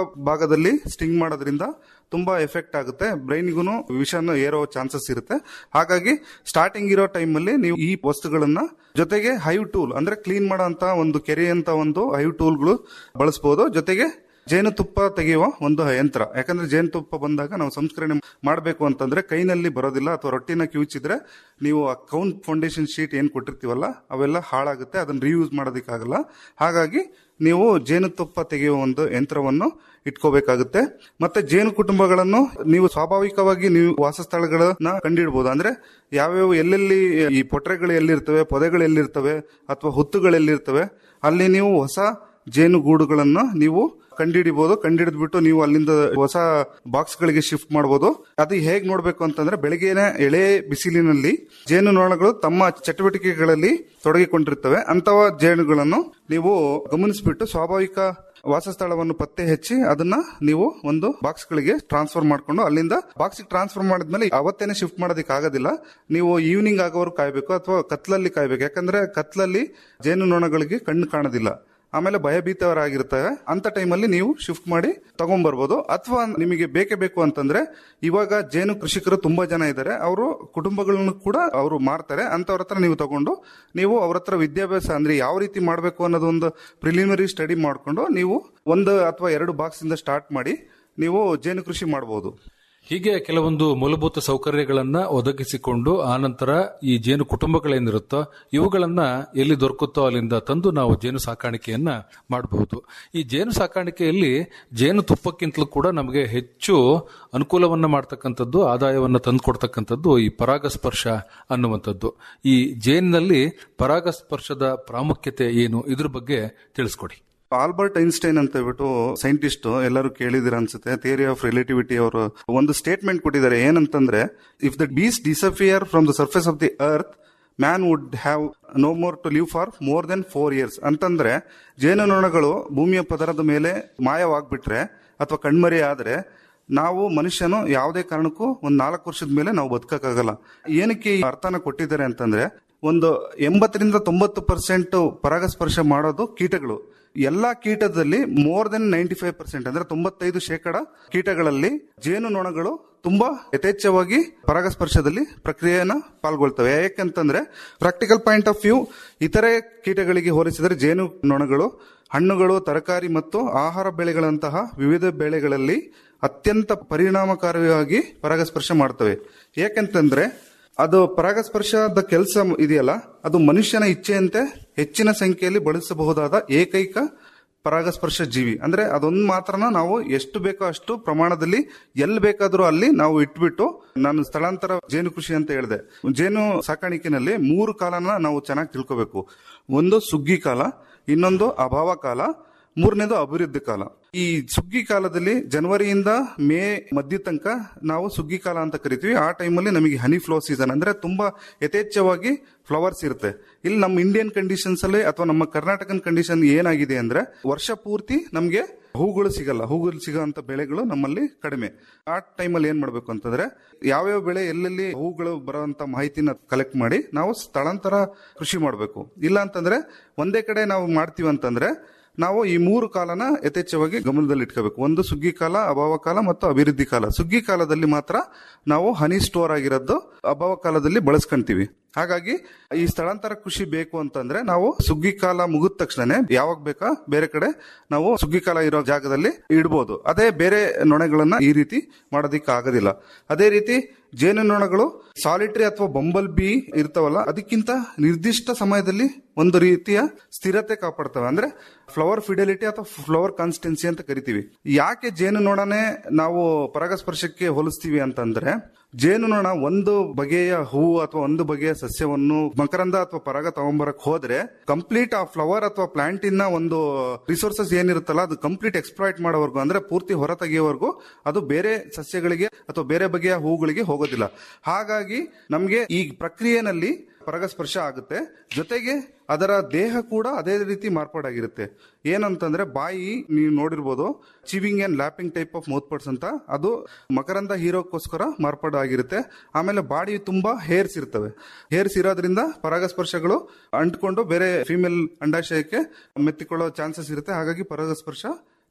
ಭಾಗದಲ್ಲಿ ಸ್ಟಿಂಗ್ ಮಾಡೋದ್ರಿಂದ ತುಂಬಾ ಎಫೆಕ್ಟ್ ಆಗುತ್ತೆ ಬ್ರೈನ್ಗೂ ವಿಷನ ಏರೋ ಚಾನ್ಸಸ್ ಇರುತ್ತೆ ಹಾಗಾಗಿ ಸ್ಟಾರ್ಟಿಂಗ್ ಇರೋ ಟೈಮ್ ಅಲ್ಲಿ ನೀವು ಈ ವಸ್ತುಗಳನ್ನ ಜೊತೆಗೆ ಹೈವ್ ಟೂಲ್ ಅಂದ್ರೆ ಕ್ಲೀನ್ ಮಾಡೋಂತ ಒಂದು ಕೆರೆ ಅಂತ ಒಂದು ಹೈವ್ ಟೂಲ್ಗಳು ಬಳಸಬಹುದು ಜೊತೆಗೆ ಜೇನುತುಪ್ಪ ತೆಗೆಯುವ ಒಂದು ಯಂತ್ರ ಯಾಕಂದ್ರೆ ಜೇನುತುಪ್ಪ ಬಂದಾಗ ನಾವು ಸಂಸ್ಕರಣೆ ಮಾಡಬೇಕು ಅಂತಂದ್ರೆ ಕೈನಲ್ಲಿ ಬರೋದಿಲ್ಲ ಅಥವಾ ರೊಟ್ಟಿನ ಕಿವುಚಿದ್ರೆ ನೀವು ಅಕೌಂಟ್ ಫೌಂಡೇಶನ್ ಶೀಟ್ ಏನ್ ಕೊಟ್ಟಿರ್ತೀವಲ್ಲ ಅವೆಲ್ಲ ಹಾಳಾಗುತ್ತೆ ಅದನ್ನ ರೀಯೂಸ್ ಮಾಡೋದಕ್ಕಾಗಲ್ಲ ಹಾಗಾಗಿ ನೀವು ಜೇನುತುಪ್ಪ ತೆಗೆಯುವ ಒಂದು ಯಂತ್ರವನ್ನು ಇಟ್ಕೋಬೇಕಾಗುತ್ತೆ ಮತ್ತೆ ಜೇನು ಕುಟುಂಬಗಳನ್ನು ನೀವು ಸ್ವಾಭಾವಿಕವಾಗಿ ನೀವು ವಾಸಸ್ಥಳಗಳನ್ನ ಕಂಡಿಡ್ಬೋದು ಅಂದ್ರೆ ಯಾವ್ಯಾವ ಎಲ್ಲೆಲ್ಲಿ ಈ ಪೊಟ್ರೆಗಳು ಎಲ್ಲಿರ್ತವೆ ಪೊದೆಗಳು ಎಲ್ಲಿರ್ತವೆ ಅಥವಾ ಹುತ್ತುಗಳು ಎಲ್ಲಿರ್ತವೆ ಅಲ್ಲಿ ನೀವು ಹೊಸ ಜೇನುಗೂಡುಗಳನ್ನು ನೀವು ಕಂಡಿಡಿಬಹುದು ಕಂಡಿಡಿದ್ಬಿಟ್ಟು ನೀವು ಅಲ್ಲಿಂದ ಹೊಸ ಬಾಕ್ಸ್ ಗಳಿಗೆ ಶಿಫ್ಟ್ ಮಾಡಬಹುದು ಅದು ಹೇಗ್ ನೋಡ್ಬೇಕು ಅಂತಂದ್ರೆ ಬೆಳಗ್ಗೆನೆ ಎಳೆ ಬಿಸಿಲಿನಲ್ಲಿ ಜೇನುನೊಣಗಳು ತಮ್ಮ ಚಟುವಟಿಕೆಗಳಲ್ಲಿ ತೊಡಗಿಕೊಂಡಿರ್ತವೆ ಅಂತವ ಜೇನುಗಳನ್ನು ನೀವು ಗಮನಿಸ್ಬಿಟ್ಟು ಸ್ವಾಭಾವಿಕ ವಾಸಸ್ಥಳವನ್ನು ಪತ್ತೆ ಹಚ್ಚಿ ಅದನ್ನ ನೀವು ಒಂದು ಬಾಕ್ಸ್ ಗಳಿಗೆ ಟ್ರಾನ್ಸ್ಫರ್ ಮಾಡ್ಕೊಂಡು ಅಲ್ಲಿಂದ ಬಾಕ್ಸ್ ಟ್ರಾನ್ಸ್ಫರ್ ಮಾಡಿದ್ಮೇಲೆ ಅವತ್ತೇನೆ ಶಿಫ್ಟ್ ಮಾಡೋದಕ್ಕೆ ಆಗೋದಿಲ್ಲ ನೀವು ಈವ್ನಿಂಗ್ ಆಗೋವರೆಗೂ ಕಾಯ್ಬೇಕು ಅಥವಾ ಕತ್ಲಲ್ಲಿ ಕಾಯ್ಬೇಕು ಯಾಕಂದ್ರೆ ಕತ್ಲಲ್ಲಿ ಜೇನು ನೊಣಗಳಿಗೆ ಕಣ್ಣು ಕಾಣೋದಿಲ್ಲ ಆಮೇಲೆ ಭಯಭೀತರಾಗಿರ್ತವೆ ಅಂತ ಟೈಮಲ್ಲಿ ನೀವು ಶಿಫ್ಟ್ ಮಾಡಿ ತಗೊಂಡ್ಬರ್ಬೋದು ಅಥವಾ ನಿಮಗೆ ಬೇಕೇ ಬೇಕು ಅಂತಂದ್ರೆ ಇವಾಗ ಜೇನು ಕೃಷಿಕರು ತುಂಬಾ ಜನ ಇದ್ದಾರೆ ಅವರು ಕುಟುಂಬಗಳನ್ನು ಕೂಡ ಅವರು ಮಾರ್ತಾರೆ ಅಂತವ್ರ ಹತ್ರ ನೀವು ತಗೊಂಡು ನೀವು ಅವ್ರ ಹತ್ರ ವಿದ್ಯಾಭ್ಯಾಸ ಅಂದ್ರೆ ಯಾವ ರೀತಿ ಮಾಡಬೇಕು ಅನ್ನೋದು ಒಂದು ಪ್ರಿಲಿಮಿನರಿ ಸ್ಟಡಿ ಮಾಡಿಕೊಂಡು ನೀವು ಒಂದು ಅಥವಾ ಎರಡು ಬಾಕ್ಸ್ ಇಂದ ಸ್ಟಾರ್ಟ್ ಮಾಡಿ ನೀವು ಜೇನು ಕೃಷಿ ಮಾಡಬಹುದು ಹೀಗೆ ಕೆಲವೊಂದು ಮೂಲಭೂತ ಸೌಕರ್ಯಗಳನ್ನ ಒದಗಿಸಿಕೊಂಡು ಆನಂತರ ಈ ಜೇನು ಕುಟುಂಬಗಳೇನಿರುತ್ತೋ ಇವುಗಳನ್ನ ಎಲ್ಲಿ ದೊರಕುತ್ತೋ ಅಲ್ಲಿಂದ ತಂದು ನಾವು ಜೇನು ಸಾಕಾಣಿಕೆಯನ್ನ ಮಾಡಬಹುದು ಈ ಜೇನು ಸಾಕಾಣಿಕೆಯಲ್ಲಿ ಜೇನು ತುಪ್ಪಕ್ಕಿಂತಲೂ ಕೂಡ ನಮಗೆ ಹೆಚ್ಚು ಅನುಕೂಲವನ್ನ ಮಾಡ್ತಕ್ಕಂಥದ್ದು ಆದಾಯವನ್ನ ತಂದುಕೊಡ್ತಕ್ಕಂಥದ್ದು ಈ ಪರಾಗಸ್ಪರ್ಶ ಅನ್ನುವಂಥದ್ದು ಈ ಜೇನಿನಲ್ಲಿ ಪರಾಗಸ್ಪರ್ಶದ ಪ್ರಾಮುಖ್ಯತೆ ಏನು ಇದ್ರ ಬಗ್ಗೆ ತಿಳಿಸ್ಕೊಡಿ ಆಲ್ಬರ್ಟ್ ಐನ್ಸ್ಟೈನ್ ಅಂತ ಹೇಳ್ಬಿಟ್ಟು ಸೈಂಟಿಸ್ಟ್ ಎಲ್ಲರೂ ಕೇಳಿದಿರ ಅನ್ಸುತ್ತೆ ಥಿಯರಿ ಆಫ್ ರಿಲೇಟಿವಿಟಿ ಅವರು ಒಂದು ಸ್ಟೇಟ್ಮೆಂಟ್ ಕೊಟ್ಟಿದ್ದಾರೆ ಏನಂತಂದ್ರೆ if the bees disappear from the surface of the earth man would have no more to live for more than four years ಅಂತಂದ್ರೆ ಜೇನುನೊಣಗಳು ಭೂಮಿಯ ಪದರದ ಮೇಲೆ ಮಾಯವಾಗ್ಬಿಟ್ರೆ ಅಥವಾ ಕಣ್ಮರಿ ಆದ್ರೆ ನಾವು ಮನುಷ್ಯನು ಯಾವುದೇ ಕಾರಣಕ್ಕೂ ಒಂದ್ ನಾಲ್ಕು ವರ್ಷದ ಮೇಲೆ ನಾವು ಬದುಕಕ್ಕಾಗಲ್ಲ ಏನಕ್ಕೆ ಈ ಅರ್ಥನ ಕೊಟ್ಟಿದ್ದಾರೆ ಅಂತಂದ್ರೆ ಒಂದು ಎಂಬತ್ತರಿಂದ ತೊಂಬತ್ತು ಪರ್ಸೆಂಟ್ ಪರಾಗಸ್ಪರ್ಶ ಮಾಡೋದು ಕೀಟಗಳು ಎಲ್ಲಾ ಕೀಟದಲ್ಲಿ more than ninety five percent ಅಂದ್ರೆ ತೊಂಬತ್ತೈದು ಶೇಕಡ ಕೀಟಗಳಲ್ಲಿ ಜೇನುನೊಣಗಳು ತುಂಬಾ ಯಥೇಚ್ಛವಾಗಿ ಪರಾಗಸ್ಪರ್ಶದಲ್ಲಿ ಪ್ರಕ್ರಿಯೆಯನ್ನ ಪಾಲ್ಗೊಳ್ತವೆ ಯಾಕಂತಂದ್ರೆ ಪ್ರಾಕ್ಟಿಕಲ್ ಪಾಯಿಂಟ್ ಆಫ್ ವ್ಯೂ ಇತರೆ ಕೀಟಗಳಿಗೆ ಹೋಲಿಸಿದರೆ ಜೇನು ನೊಣಗಳು ಹಣ್ಣುಗಳು ತರಕಾರಿ ಮತ್ತು ಆಹಾರ ಬೆಳೆಗಳಂತಹ ವಿವಿಧ ಬೆಳೆಗಳಲ್ಲಿ ಅತ್ಯಂತ ಪರಿಣಾಮಕಾರಿಯಾಗಿ ಪರಾಗಸ್ಪರ್ಶ ಮಾಡ್ತವೆ ಯಾಕಂತಂದ್ರೆ ಅದು ಪರಾಗಸ್ಪರ್ಶದ ಕೆಲಸ ಇದೆಯಲ್ಲ ಅದು ಮನುಷ್ಯನ ಇಚ್ಛೆಯಂತೆ ಹೆಚ್ಚಿನ ಸಂಖ್ಯೆಯಲ್ಲಿ ಬಳಸಬಹುದಾದ ಏಕೈಕ ಪರಾಗಸ್ಪರ್ಶ ಜೀವಿ ಅಂದ್ರೆ ಅದೊಂದು ಮಾತ್ರನ ನಾವು ಎಷ್ಟು ಬೇಕೋ ಅಷ್ಟು ಪ್ರಮಾಣದಲ್ಲಿ ಎಲ್ಲಿ ಬೇಕಾದರೂ ಅಲ್ಲಿ ನಾವು ಇಟ್ಬಿಟ್ಟು ನಾನು ಸ್ಥಳಾಂತರ ಜೇನು ಕೃಷಿ ಅಂತ ಹೇಳಿದೆ ಜೇನು ಸಾಕಾಣಿಕೆನಲ್ಲಿ ಮೂರು ಕಾಲನ ನಾವು ಚೆನ್ನಾಗಿ ತಿಳ್ಕೋಬೇಕು ಒಂದು ಸುಗ್ಗಿ ಕಾಲ ಇನ್ನೊಂದು ಅಭಾವ ಕಾಲ ಮೂರನೇದು ಅಭಿವೃದ್ಧಿ ಕಾಲ ಈ ಸುಗ್ಗಿ ಕಾಲದಲ್ಲಿ ಜನವರಿಯಿಂದ ಮೇ ಮಧ್ಯ ತನಕ ನಾವು ಸುಗ್ಗಿ ಕಾಲ ಅಂತ ಕರಿತೀವಿ ಆ ಟೈಮಲ್ಲಿ ನಮಗೆ ಹನಿ ಫ್ಲೋ ಸೀಸನ್ ಅಂದ್ರೆ ತುಂಬಾ ಯಥೇಚ್ಛವಾಗಿ ಫ್ಲವರ್ಸ್ ಇರುತ್ತೆ ಇಲ್ಲಿ ನಮ್ಮ ಇಂಡಿಯನ್ ಕಂಡೀಷನ್ಸ್ ಅಲ್ಲಿ ಅಥವಾ ನಮ್ಮ ಕರ್ನಾಟಕನ್ ಕಂಡೀಷನ್ ಏನಾಗಿದೆ ಅಂದ್ರೆ ವರ್ಷ ಪೂರ್ತಿ ನಮಗೆ ಹೂಗಳು ಸಿಗಲ್ಲ ಹೂಗಳು ಸಿಗೋಂತ ಬೆಳೆಗಳು ನಮ್ಮಲ್ಲಿ ಕಡಿಮೆ ಆ ಟೈಮಲ್ಲಿ ಏನ್ ಮಾಡ್ಬೇಕು ಅಂತಂದ್ರೆ ಯಾವ್ಯಾವ ಬೆಳೆ ಎಲ್ಲೆಲ್ಲಿ ಹೂಗಳು ಬರುವಂತ ಮಾಹಿತಿನ ಕಲೆಕ್ಟ್ ಮಾಡಿ ನಾವು ಸ್ಥಳಾಂತರ ಕೃಷಿ ಮಾಡಬೇಕು ಇಲ್ಲ ಅಂತಂದ್ರೆ ಒಂದೇ ಕಡೆ ನಾವು ಮಾಡ್ತೀವಿ ಅಂತಂದ್ರೆ ನಾವು ಈ ಮೂರು ಕಾಲನ ಯಥೇಚ್ಛವಾಗಿ ಗಮನದಲ್ಲಿ ಇಟ್ಕೋಬೇಕು ಒಂದು ಸುಗ್ಗಿ ಕಾಲ ಅಭಾವ ಕಾಲ ಮತ್ತು ಅಭಿವೃದ್ಧಿ ಕಾಲ ಸುಗ್ಗಿ ಕಾಲದಲ್ಲಿ ಮಾತ್ರ ನಾವು ಹನಿ ಸ್ಟೋರ್ ಆಗಿರೋದು ಅಭಾವ ಕಾಲದಲ್ಲಿ ಬಳಸ್ಕೊಂತೀವಿ ಹಾಗಾಗಿ ಈ ಸ್ಥಳಾಂತರ ಕೃಷಿ ಬೇಕು ಅಂತಂದ್ರೆ ನಾವು ಸುಗ್ಗಿ ಕಾಲ ಮುಗಿದ ತಕ್ಷಣನೇ ಯಾವಾಗ ಬೇಕಾ ಬೇರೆ ಕಡೆ ನಾವು ಸುಗ್ಗಿ ಕಾಲ ಇರೋ ಜಾಗದಲ್ಲಿ ಇಡ್ಬೋದು ಅದೇ ಬೇರೆ ನೊಣಗಳನ್ನ ಈ ರೀತಿ ಮಾಡೋದಿಕ್ಕೆ ಆಗೋದಿಲ್ಲ ಅದೇ ರೀತಿ ಜೇನು ನೊಣಗಳು ಸಾಲಿಟ್ರಿ ಅಥವಾ ಬಂಬಲ್ ಬಿ ಇರ್ತಾವಲ್ಲ ಅದಕ್ಕಿಂತ ನಿರ್ದಿಷ್ಟ ಸಮಯದಲ್ಲಿ ಒಂದು ರೀತಿಯ ಸ್ಥಿರತೆ ಕಾಪಾಡ್ತವೆ ಅಂದ್ರೆ ಫ್ಲವರ್ ಫಿಡೆಲಿಟಿ ಅಥವಾ ಫ್ಲವರ್ ಕಾನ್ಸ್ಟೆನ್ಸಿ ಅಂತ ಕರಿತೀವಿ ಯಾಕೆ ಜೇನು ನೊಣನೆ ನಾವು ಪರಾಗಸ್ಪರ್ಶಕ್ಕೆ ಹೋಲಿಸ್ತೀವಿ ಅಂತಂದ್ರೆ ಜೇನುನೊಣ ಒಂದು ಬಗೆಯ ಹೂವು ಅಥವಾ ಒಂದು ಬಗೆಯ ಸಸ್ಯವನ್ನು ಮಕರಂದ ಅಥವಾ ಪರಾಗ ತಗೊಂಬರಕ್ ಹೋದ್ರೆ ಕಂಪ್ಲೀಟ್ ಆ ಫ್ಲವರ್ ಅಥವಾ ಪ್ಲಾಂಟಿನ ಒಂದು ರಿಸೋರ್ಸಸ್ ಏನಿರುತ್ತಲ್ಲ ಅದು ಕಂಪ್ಲೀಟ್ ಎಕ್ಸ್ಪ್ಲಾಯ್ಟ್ ಮಾಡೋವರೆಗೂ ಅಂದ್ರೆ ಪೂರ್ತಿ ಹೊರ ತೆಗೆಯೋವರೆಗೂ ಅದು ಬೇರೆ ಸಸ್ಯಗಳಿಗೆ ಅಥವಾ ಬೇರೆ ಬಗೆಯ ಹೂಗಳಿಗೆ ಹೋಗೋದಿಲ್ಲ ಹಾಗಾಗಿ ನಮ್ಗೆ ಈ ಪ್ರಕ್ರಿಯೆನಲ್ಲಿ ಪರಾಗಸ್ಪರ್ಶ ಆಗುತ್ತೆ ಜೊತೆಗೆ ಅದರ ದೇಹ ಕೂಡ ಅದೇ ರೀತಿ ಮಾರ್ಪಾಡಾಗಿರುತ್ತೆ ಏನಂತಂದ್ರೆ ಬಾಯಿ ನೀವು ನೋಡಿರ್ಬೋದು chewing and lapping type of mouth parts ಅಂತ ಅದು ಮಕರಂದ ಹೀರೋಕ್ಕೋಸ್ಕರ ಮಾರ್ಪಾಡು ಆಗಿರುತ್ತೆ ಆಮೇಲೆ ಬಾಡಿ ತುಂಬಾ ಹೇರ್ಸ್ ಇರ್ತವೆ ಹೇರ್ಸ್ ಇರೋದ್ರಿಂದ ಪರಾಗಸ್ಪರ್ಶಗಳು ಅಂಟ್ಕೊಂಡು ಬೇರೆ ಫಿಮೇಲ್ ಅಂಡಾಶಯಕ್ಕೆ ಮೆತ್ತಿಕೊಳ್ಳೋ ಚಾನ್ಸಸ್ ಇರುತ್ತೆ ಹಾಗಾಗಿ ಪರಾಗಸ್ಪರ್ಶ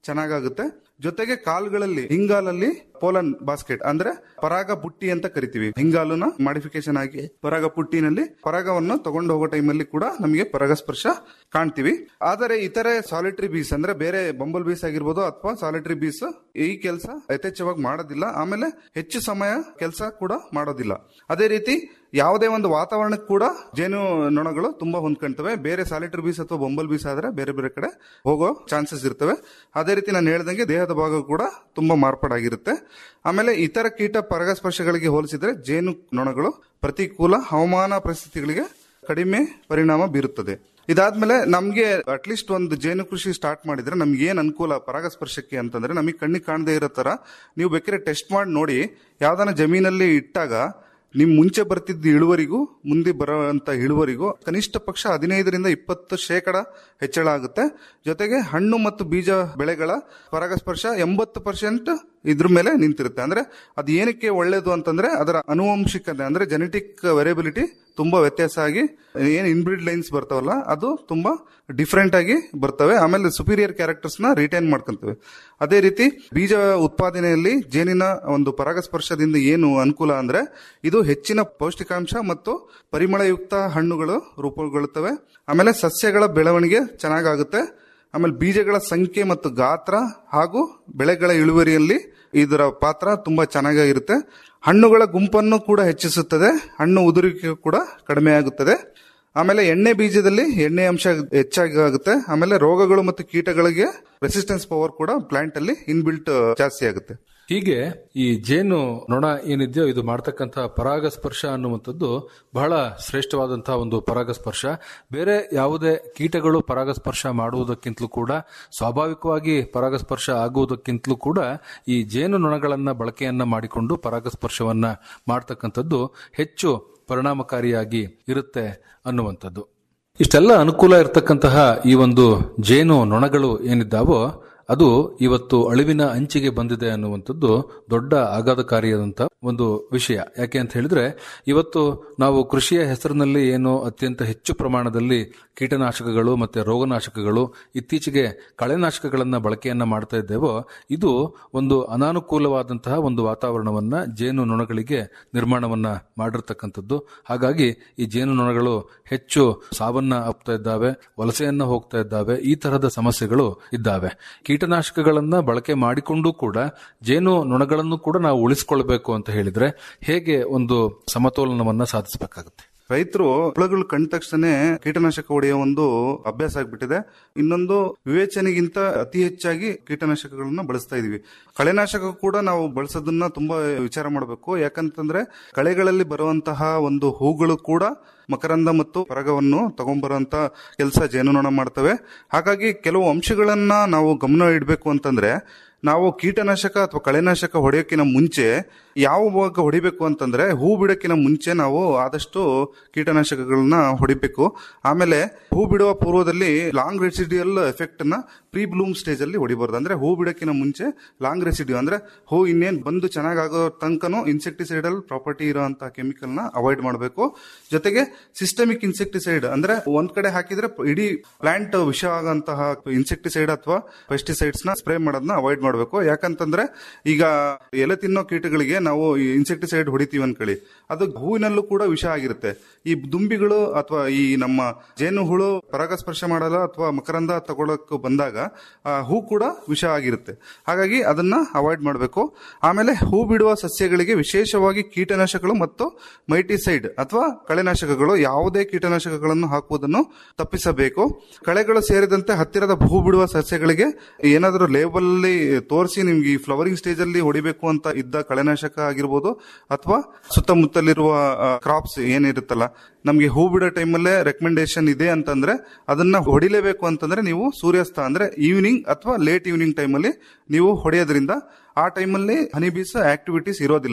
ಚೆನ್ನಾಗಾಗುತ್ತೆ ಜೊತೆಗೆ ಕಾಲ್ಗಳಲ್ಲಿ ಹಿಂಗಾಲಲ್ಲಿ ಪೋಲನ್ ಬಾಸ್ಕೆಟ್ ಅಂದ್ರೆ ಪರಾಗ ಬುಟ್ಟಿ ಅಂತ ಕರಿತೀವಿ ಹಿಂಗಾಲುನ ಮಾಡಿಫಿಕೇಶನ್ ಆಗಿ ಪರಾಗ ಪುಟ್ಟಿನಲ್ಲಿ ಪರಾಗವನ್ನು ತಗೊಂಡು ಹೋಗೋ ಟೈಮಲ್ಲಿ ಕೂಡ ನಮಗೆ ಪರಾಗಸ್ಪರ್ಶ ಕಾಣ್ತೀವಿ ಆದರೆ ಇತರೆ ಸಾಲಿಟರಿ ಬೀಸ್ ಅಂದ್ರೆ ಬೇರೆ ಬಂಬಲ್ ಬೀಸ್ ಆಗಿರ್ಬೋದು ಅಥವಾ ಸಾಲಿಟರಿ ಬೀಸ್ ಈ ಕೆಲಸ ಯಥೇಚ್ಛವಾಗಿ ಮಾಡೋದಿಲ್ಲ ಆಮೇಲೆ ಹೆಚ್ಚು ಸಮಯ ಕೆಲಸ ಕೂಡ ಮಾಡೋದಿಲ್ಲ ಅದೇ ರೀತಿ ಯಾವುದೇ ಒಂದು ವಾತಾವರಣಕ್ಕೆ ಕೂಡ ಜೇನು ನೊಣಗಳು ತುಂಬಾ ಹೊಂದ್ಕೊಂತವೆ ಬೇರೆ ಸಾಲಿಟರಿ ಬೀಸ್ ಅಥವಾ ಬೊಂಬಲ್ ಬೀಸ್ ಆದ್ರೆ ಬೇರೆ ಬೇರೆ ಕಡೆ ಹೋಗೋ ಚಾನ್ಸಸ್ ಇರ್ತವೆ ಅದೇ ರೀತಿ ನಾನು ಹೇಳ್ದಂಗೆ ದೇಹದ ಭಾಗ ಕೂಡ ತುಂಬಾ ಮಾರ್ಪಾಡಾಗಿರುತ್ತೆ ಆಮೇಲೆ ಇತರ ಕೀಟ ಪರಾಗಸ್ಪರ್ಶಗಳಿಗೆ ಹೋಲಿಸಿದ್ರೆ ಜೇನು ನೊಣಗಳು ಪ್ರತಿಕೂಲ ಹವಾಮಾನ ಪರಿಸ್ಥಿತಿಗಳಿಗೆ ಕಡಿಮೆ ಪರಿಣಾಮ ಬೀರುತ್ತದೆ ಇದಾದ್ಮೇಲೆ ನಮ್ಗೆ ಅಟ್ಲೀಸ್ಟ್ ಒಂದು ಜೇನು ಕೃಷಿ ಸ್ಟಾರ್ಟ್ ಮಾಡಿದ್ರೆ ನಮ್ಗೆ ಏನ್ ಅನುಕೂಲ ಪರಾಗಸ್ಪರ್ಶಕ್ಕೆ ಅಂತಂದ್ರೆ ನಮಗೆ ಕಣ್ಣಿಗೆ ಕಾಣದೇ ಇರೋ ತರ ನೀವು ಬೇಕಾದ್ರೆ ಟೆಸ್ಟ್ ಮಾಡಿ ನೋಡಿ ಯಾವ್ದಾನ ಜಮೀನಲ್ಲಿ ಇಟ್ಟಾಗ ನಿಮ್ ಮುಂಚೆ ಬರ್ತಿದ್ದ ಇಳುವರಿಗೂ ಮುಂದೆ ಬರುವಂತ ಇಳುವರಿಗೂ ಕನಿಷ್ಠ ಪಕ್ಷ ಹದಿನೈದರಿಂದ ಇಪ್ಪತ್ತು ಶೇಕಡ ಹೆಚ್ಚಳ ಆಗುತ್ತೆ ಜೊತೆಗೆ ಹಣ್ಣು ಮತ್ತು ಬೀಜ ಬೆಳೆಗಳ ಪರಾಗಸ್ಪರ್ಶ ಎಂಬತ್ತು ಪರ್ಸೆಂಟ್ ಇದ್ರ ಮೇಲೆ ನಿಂತಿರುತ್ತೆ ಅಂದ್ರೆ ಅದು ಏನಕ್ಕೆ ಒಳ್ಳೇದು ಅಂತಂದ್ರೆ ಅದರ ಅನುವಂಶಿಕತೆ ಅಂದ್ರೆ ಜೆನೆಟಿಕ್ ವೇರಿಯಬಿಲಿಟಿ ತುಂಬಾ ವ್ಯತ್ಯಾಸ ಆಗಿ ಏನ್ ಇನ್ಬ್ರಿಡ್ ಲೈನ್ಸ್ ಬರ್ತಾವಲ್ಲ ಅದು ತುಂಬಾ ಡಿಫ್ರೆಂಟ್ ಆಗಿ ಬರ್ತವೆ ಆಮೇಲೆ ಸುಪೀರಿಯರ್ ಕ್ಯಾರೆಕ್ಟರ್ಸ್ ನ ರಿಟೈನ್ ಮಾಡ್ಕೊಂತವೆ ಅದೇ ರೀತಿ ಬೀಜ ಉತ್ಪಾದನೆಯಲ್ಲಿ ಜೇನಿನ ಒಂದು ಪರಾಗಸ್ಪರ್ಶದಿಂದ ಏನು ಅನುಕೂಲ ಅಂದ್ರೆ ಇದು ಹೆಚ್ಚಿನ ಪೌಷ್ಟಿಕಾಂಶ ಮತ್ತು ಪರಿಮಳಯುಕ್ತ ಹಣ್ಣುಗಳು ರೂಪುಗೊಳ್ಳುತ್ತವೆ ಆಮೇಲೆ ಸಸ್ಯಗಳ ಬೆಳವಣಿಗೆ ಚೆನ್ನಾಗಾಗುತ್ತೆ ಆಮೇಲೆ ಬೀಜಗಳ ಸಂಖ್ಯೆ ಮತ್ತು ಗಾತ್ರ ಹಾಗೂ ಬೆಳೆಗಳ ಇಳುವರಿಯಲ್ಲಿ ಇದರ ಪಾತ್ರ ತುಂಬಾ ಚೆನ್ನಾಗಿರುತ್ತೆ ಹಣ್ಣುಗಳ ಗುಂಪನ್ನು ಕೂಡ ಹೆಚ್ಚಿಸುತ್ತದೆ ಹಣ್ಣು ಉದುರುವಿಕೆ ಕೂಡ ಕಡಿಮೆ ಆಗುತ್ತದೆ ಆಮೇಲೆ ಎಣ್ಣೆ ಬೀಜದಲ್ಲಿ ಎಣ್ಣೆ ಅಂಶ ಹೆಚ್ಚಾಗಿ ಆಗುತ್ತೆ ಆಮೇಲೆ ರೋಗಗಳು ಮತ್ತು ಕೀಟಗಳಿಗೆ ರೆಸಿಸ್ಟೆನ್ಸ್ ಪವರ್ ಕೂಡ ಪ್ಲಾಂಟ್ ಅಲ್ಲಿ ಇನ್ಬಿಲ್ಟ್ ಜಾಸ್ತಿ ಆಗುತ್ತೆ ಹೀಗೆ ಈ ಜೇನು ನೊಣ ಏನಿದೆಯೋ ಇದು ಮಾಡ್ತಕ್ಕಂತಹ ಪರಾಗಸ್ಪರ್ಶ ಅನ್ನುವಂಥದ್ದು ಬಹಳ ಶ್ರೇಷ್ಠವಾದಂತಹ ಒಂದು ಪರಾಗಸ್ಪರ್ಶ ಬೇರೆ ಯಾವುದೇ ಕೀಟಗಳು ಪರಾಗಸ್ಪರ್ಶ ಮಾಡುವುದಕ್ಕಿಂತಲೂ ಕೂಡ ಸ್ವಾಭಾವಿಕವಾಗಿ ಪರಾಗಸ್ಪರ್ಶ ಆಗುವುದಕ್ಕಿಂತಲೂ ಕೂಡ ಈ ಜೇನು ನೊಣಗಳನ್ನ ಬಳಕೆಯನ್ನ ಮಾಡಿಕೊಂಡು ಪರಾಗಸ್ಪರ್ಶವನ್ನ ಮಾಡ್ತಕ್ಕಂಥದ್ದು ಹೆಚ್ಚು ಪರಿಣಾಮಕಾರಿಯಾಗಿ ಇರುತ್ತೆ ಅನ್ನುವಂಥದ್ದು ಇಷ್ಟೆಲ್ಲ ಅನುಕೂಲ ಇರತಕ್ಕಂತಹ ಈ ಒಂದು ಜೇನು ನೊಣಗಳು ಏನಿದ್ದಾವೋ ಅದು ಇವತ್ತು ಅಳಿವಿನ ಅಂಚಿಗೆ ಬಂದಿದೆ ಅನ್ನುವಂಥದ್ದು ದೊಡ್ಡ ಆಘಾತಕಾರಿಯಾದಂಥ ಒಂದು ವಿಷಯ ಯಾಕೆ ಅಂತ ಹೇಳಿದ್ರೆ ಇವತ್ತು ನಾವು ಕೃಷಿಯ ಹೆಸರಿನಲ್ಲಿ ಏನು ಅತ್ಯಂತ ಹೆಚ್ಚು ಪ್ರಮಾಣದಲ್ಲಿ ಕೀಟನಾಶಕಗಳು ಮತ್ತೆ ರೋಗನಾಶಕಗಳು ಇತ್ತೀಚೆಗೆ ಕಳೆನಾಶಕಗಳನ್ನ ಬಳಕೆಯನ್ನ ಮಾಡ್ತಾ ಇದ್ದೇವೋ ಇದು ಒಂದು ಅನಾನುಕೂಲವಾದಂತಹ ಒಂದು ವಾತಾವರಣವನ್ನ ಜೇನು ನೊಣಗಳಿಗೆ ನಿರ್ಮಾಣವನ್ನ ಮಾಡಿರ್ತಕ್ಕಂಥದ್ದು ಹಾಗಾಗಿ ಈ ಜೇನು ನೊಣಗಳು ಹೆಚ್ಚು ಸಾವನ್ನ ಅಪ್ತಾ ಇದ್ದಾವೆ ವಲಸೆಯನ್ನ ಹೋಗ್ತಾ ಇದ್ದಾವೆ ಈ ತರಹದ ಸಮಸ್ಯೆಗಳು ಇದ್ದಾವೆ ಕೀಟನಾಶಕಗಳನ್ನ ಬಳಕೆ ಮಾಡಿಕೊಂಡು ಕೂಡ ಜೇನು ನೊಣಗಳನ್ನು ಕೂಡ ನಾವು ಉಳಿಸಿಕೊಳ್ಬೇಕು ಅಂತ ಹೇಳಿದ್ರೆ ಹೇಗೆ ಒಂದು ಸಮತೋಲನವನ್ನ ಸಾಧಿಸಬೇಕಾಗುತ್ತೆ ರೈತರು ಹುಳಗಳು ಕಂಡ ತಕ್ಷಣ ಕೀಟನಾಶಕ ಹೊಡೆಯೋ ಒಂದು ಅಭ್ಯಾಸ ಆಗ್ಬಿಟ್ಟಿದೆ ಇನ್ನೊಂದು ವಿವೇಚನೆಗಿಂತ ಅತಿ ಹೆಚ್ಚಾಗಿ ಕೀಟನಾಶಕಗಳನ್ನ ಬಳಸ್ತಾ ಇದೀವಿ ಕಳೆನಾಶಕ ಕೂಡ ನಾವು ಬಳಸೋದನ್ನ ತುಂಬಾ ವಿಚಾರ ಮಾಡಬೇಕು ಯಾಕಂತಂದ್ರೆ ಕಳೆಗಳಲ್ಲಿ ಬರುವಂತಹ ಒಂದು ಹೂಗಳು ಕೂಡ ಮಕರಂದ ಮತ್ತು ಪರಗವನ್ನು ತಗೊಂಡ್ಬರುವಂತ ಕೆಲಸ ಜೇನುನೊಣ ಮಾಡ್ತವೆ ಹಾಗಾಗಿ ಕೆಲವು ಅಂಶಗಳನ್ನ ನಾವು ಗಮನ ಇಡಬೇಕು ಅಂತಂದ್ರೆ ನಾವು ಕೀಟನಾಶಕ ಅಥವಾ ಕಳೆನಾಶಕ ಹೊಡೆಯೋಕ್ಕಿಂತ ಮುಂಚೆ ಯಾವ ಭಾಗ ಹೊಡಿಬೇಕು ಅಂತಂದ್ರೆ ಹೂ ಬಿಡೋಕ್ಕಿಂತ ಮುಂಚೆ ನಾವು ಆದಷ್ಟು ಕೀಟನಾಶಕಗಳನ್ನ ಹೊಡಿಬೇಕು ಆಮೇಲೆ ಹೂ ಬಿಡುವ ಪೂರ್ವದಲ್ಲಿ ಲಾಂಗ್ ರೆಸಿಡಿಯಲ್ ಎಫೆಕ್ಟ್ ನ ಪ್ರೀ ಬ್ಲೂಮ್ ಸ್ಟೇಜ್ ಅಲ್ಲಿ ಹೊಡಿಬಾರ್ದು ಅಂದ್ರೆ ಹೂ ಬಿಡೋಕ್ಕಿಂತ ಮುಂಚೆ ಲಾಂಗ್ ರೆಸಿಡ್ಯೂ ಅಂದ್ರೆ ಹೂ ಇನ್ನೇನ್ ಬಂದು ಚೆನ್ನಾಗಾಗೋ ತನಕನೂ ಇನ್ಸೆಕ್ಟಿಸೈಡಲ್ ಪ್ರಾಪರ್ಟಿ ಇರುವಂತಹ ಕೆಮಿಕಲ್ ನ ಅವಾಯ್ಡ್ ಮಾಡಬೇಕು ಜೊತೆಗೆ ಸಿಸ್ಟಮಿಕ್ ಇನ್ಸೆಕ್ಟಿಸೈಡ್ ಅಂದ್ರೆ ಒಂದ್ ಕಡೆ ಹಾಕಿದ್ರೆ ಇಡೀ ಪ್ಲಾಂಟ್ ವಿಷ ಆಗಂತಹ ಇನ್ಸೆಕ್ಟಿಸೈಡ್ ಅಥವಾ ಪೆಸ್ಟಿಸೈಡ್ಸ್ ನ ಸ್ಪ್ರೇ ಮಾಡೋದನ್ನ ಅವಾಯ್ಡ್ ಮಾಡಬೇಕು ಯಾಕಂತಂದ್ರೆ ಈಗ ಎಲೆ ತಿನ್ನೋ ಕೀಟಗಳಿಗೆ ನಾವು ಇನ್ಸೆಕ್ಟಿಸೈಡ್ ಹೊಡಿತೀವಿ ಅನ್ಕೊಳ್ಳಿ ಅದು ಹೂವಿನಲ್ಲೂ ಕೂಡ ವಿಷ ಆಗಿರುತ್ತೆ ಈ ದುಂಬಿಗಳು ಅಥವಾ ಈ ನಮ್ಮ ಜೇನು ಹುಳು ಪರಾಗಸ್ಪರ್ಶ ಮಾಡಲ್ಲ ಅಥವಾ ಮಕರಂದ ತಗೊಳಕ್ ಬಂದಾಗ ಆ ಹೂ ಕೂಡ ವಿಷ ಆಗಿರುತ್ತೆ ಹಾಗಾಗಿ ಅದನ್ನ ಅವಾಯ್ಡ್ ಮಾಡಬೇಕು ಆಮೇಲೆ ಹೂ ಬಿಡುವ ಸಸ್ಯಗಳಿಗೆ ವಿಶೇಷವಾಗಿ ಕೀಟನಾಶಕಗಳು ಮತ್ತು ಮೈಟಿಸೈಡ್ ಅಥವಾ ಕಳೆನಾಶಕಗಳು ಯಾವುದೇ ಕೀಟನಾಶಕಗಳನ್ನು ಹಾಕುವುದನ್ನು ತಪ್ಪಿಸಬೇಕು ಕಳೆಗಳು ಸೇರಿದಂತೆ ಹತ್ತಿರದ ಹೂ ಬಿಡುವ ಸಸ್ಯಗಳಿಗೆ ಏನಾದರೂ ಲೇಬಲ್ ಅಲ್ಲಿ ತೋರಿಸಿ ನಿಮ್ಗೆ ಈ ಫ್ಲವರಿಂಗ್ ಸ್ಟೇಜ್ ಅಲ್ಲಿ ಹೊಡಿಬೇಕು ಅಂತ ಇದ್ದ ಕಳೆನಾಶಕ ಆಗಿರ್ಬೋದು ಅಥವಾ ಸುತ್ತಮುತ್ತಲಿರುವ ಕ್ರಾಪ್ಸ್ ಏನಿರುತ್ತಲ್ಲ ನಮ್ಗೆ ಹೂ ಬಿಡೋ ಟೈಮಲ್ಲೇ ರೆಕಮೆಂಡೇಶನ್ ಇದೆ ಅಂತಂದ್ರೆ ಅದನ್ನ ಹೊಡಿಲೇಬೇಕು ಅಂತಂದ್ರೆ ನೀವು ಸೂರ್ಯಾಸ್ತ ಅಂದ್ರೆ ಈವ್ನಿಂಗ್ ಅಥವಾ ಲೇಟ್ ಈವ್ನಿಂಗ್ ಟೈಮಲ್ಲಿ ನೀವು ಹೊಡೆಯೋದ್ರಿಂದ ಆ ಟೈಮಲ್ಲಿ ಹನಿ ಬೀಸ್ ಆಕ್ಟಿವಿಟೀಸ್ ಇರೋದಿಲ್ಲ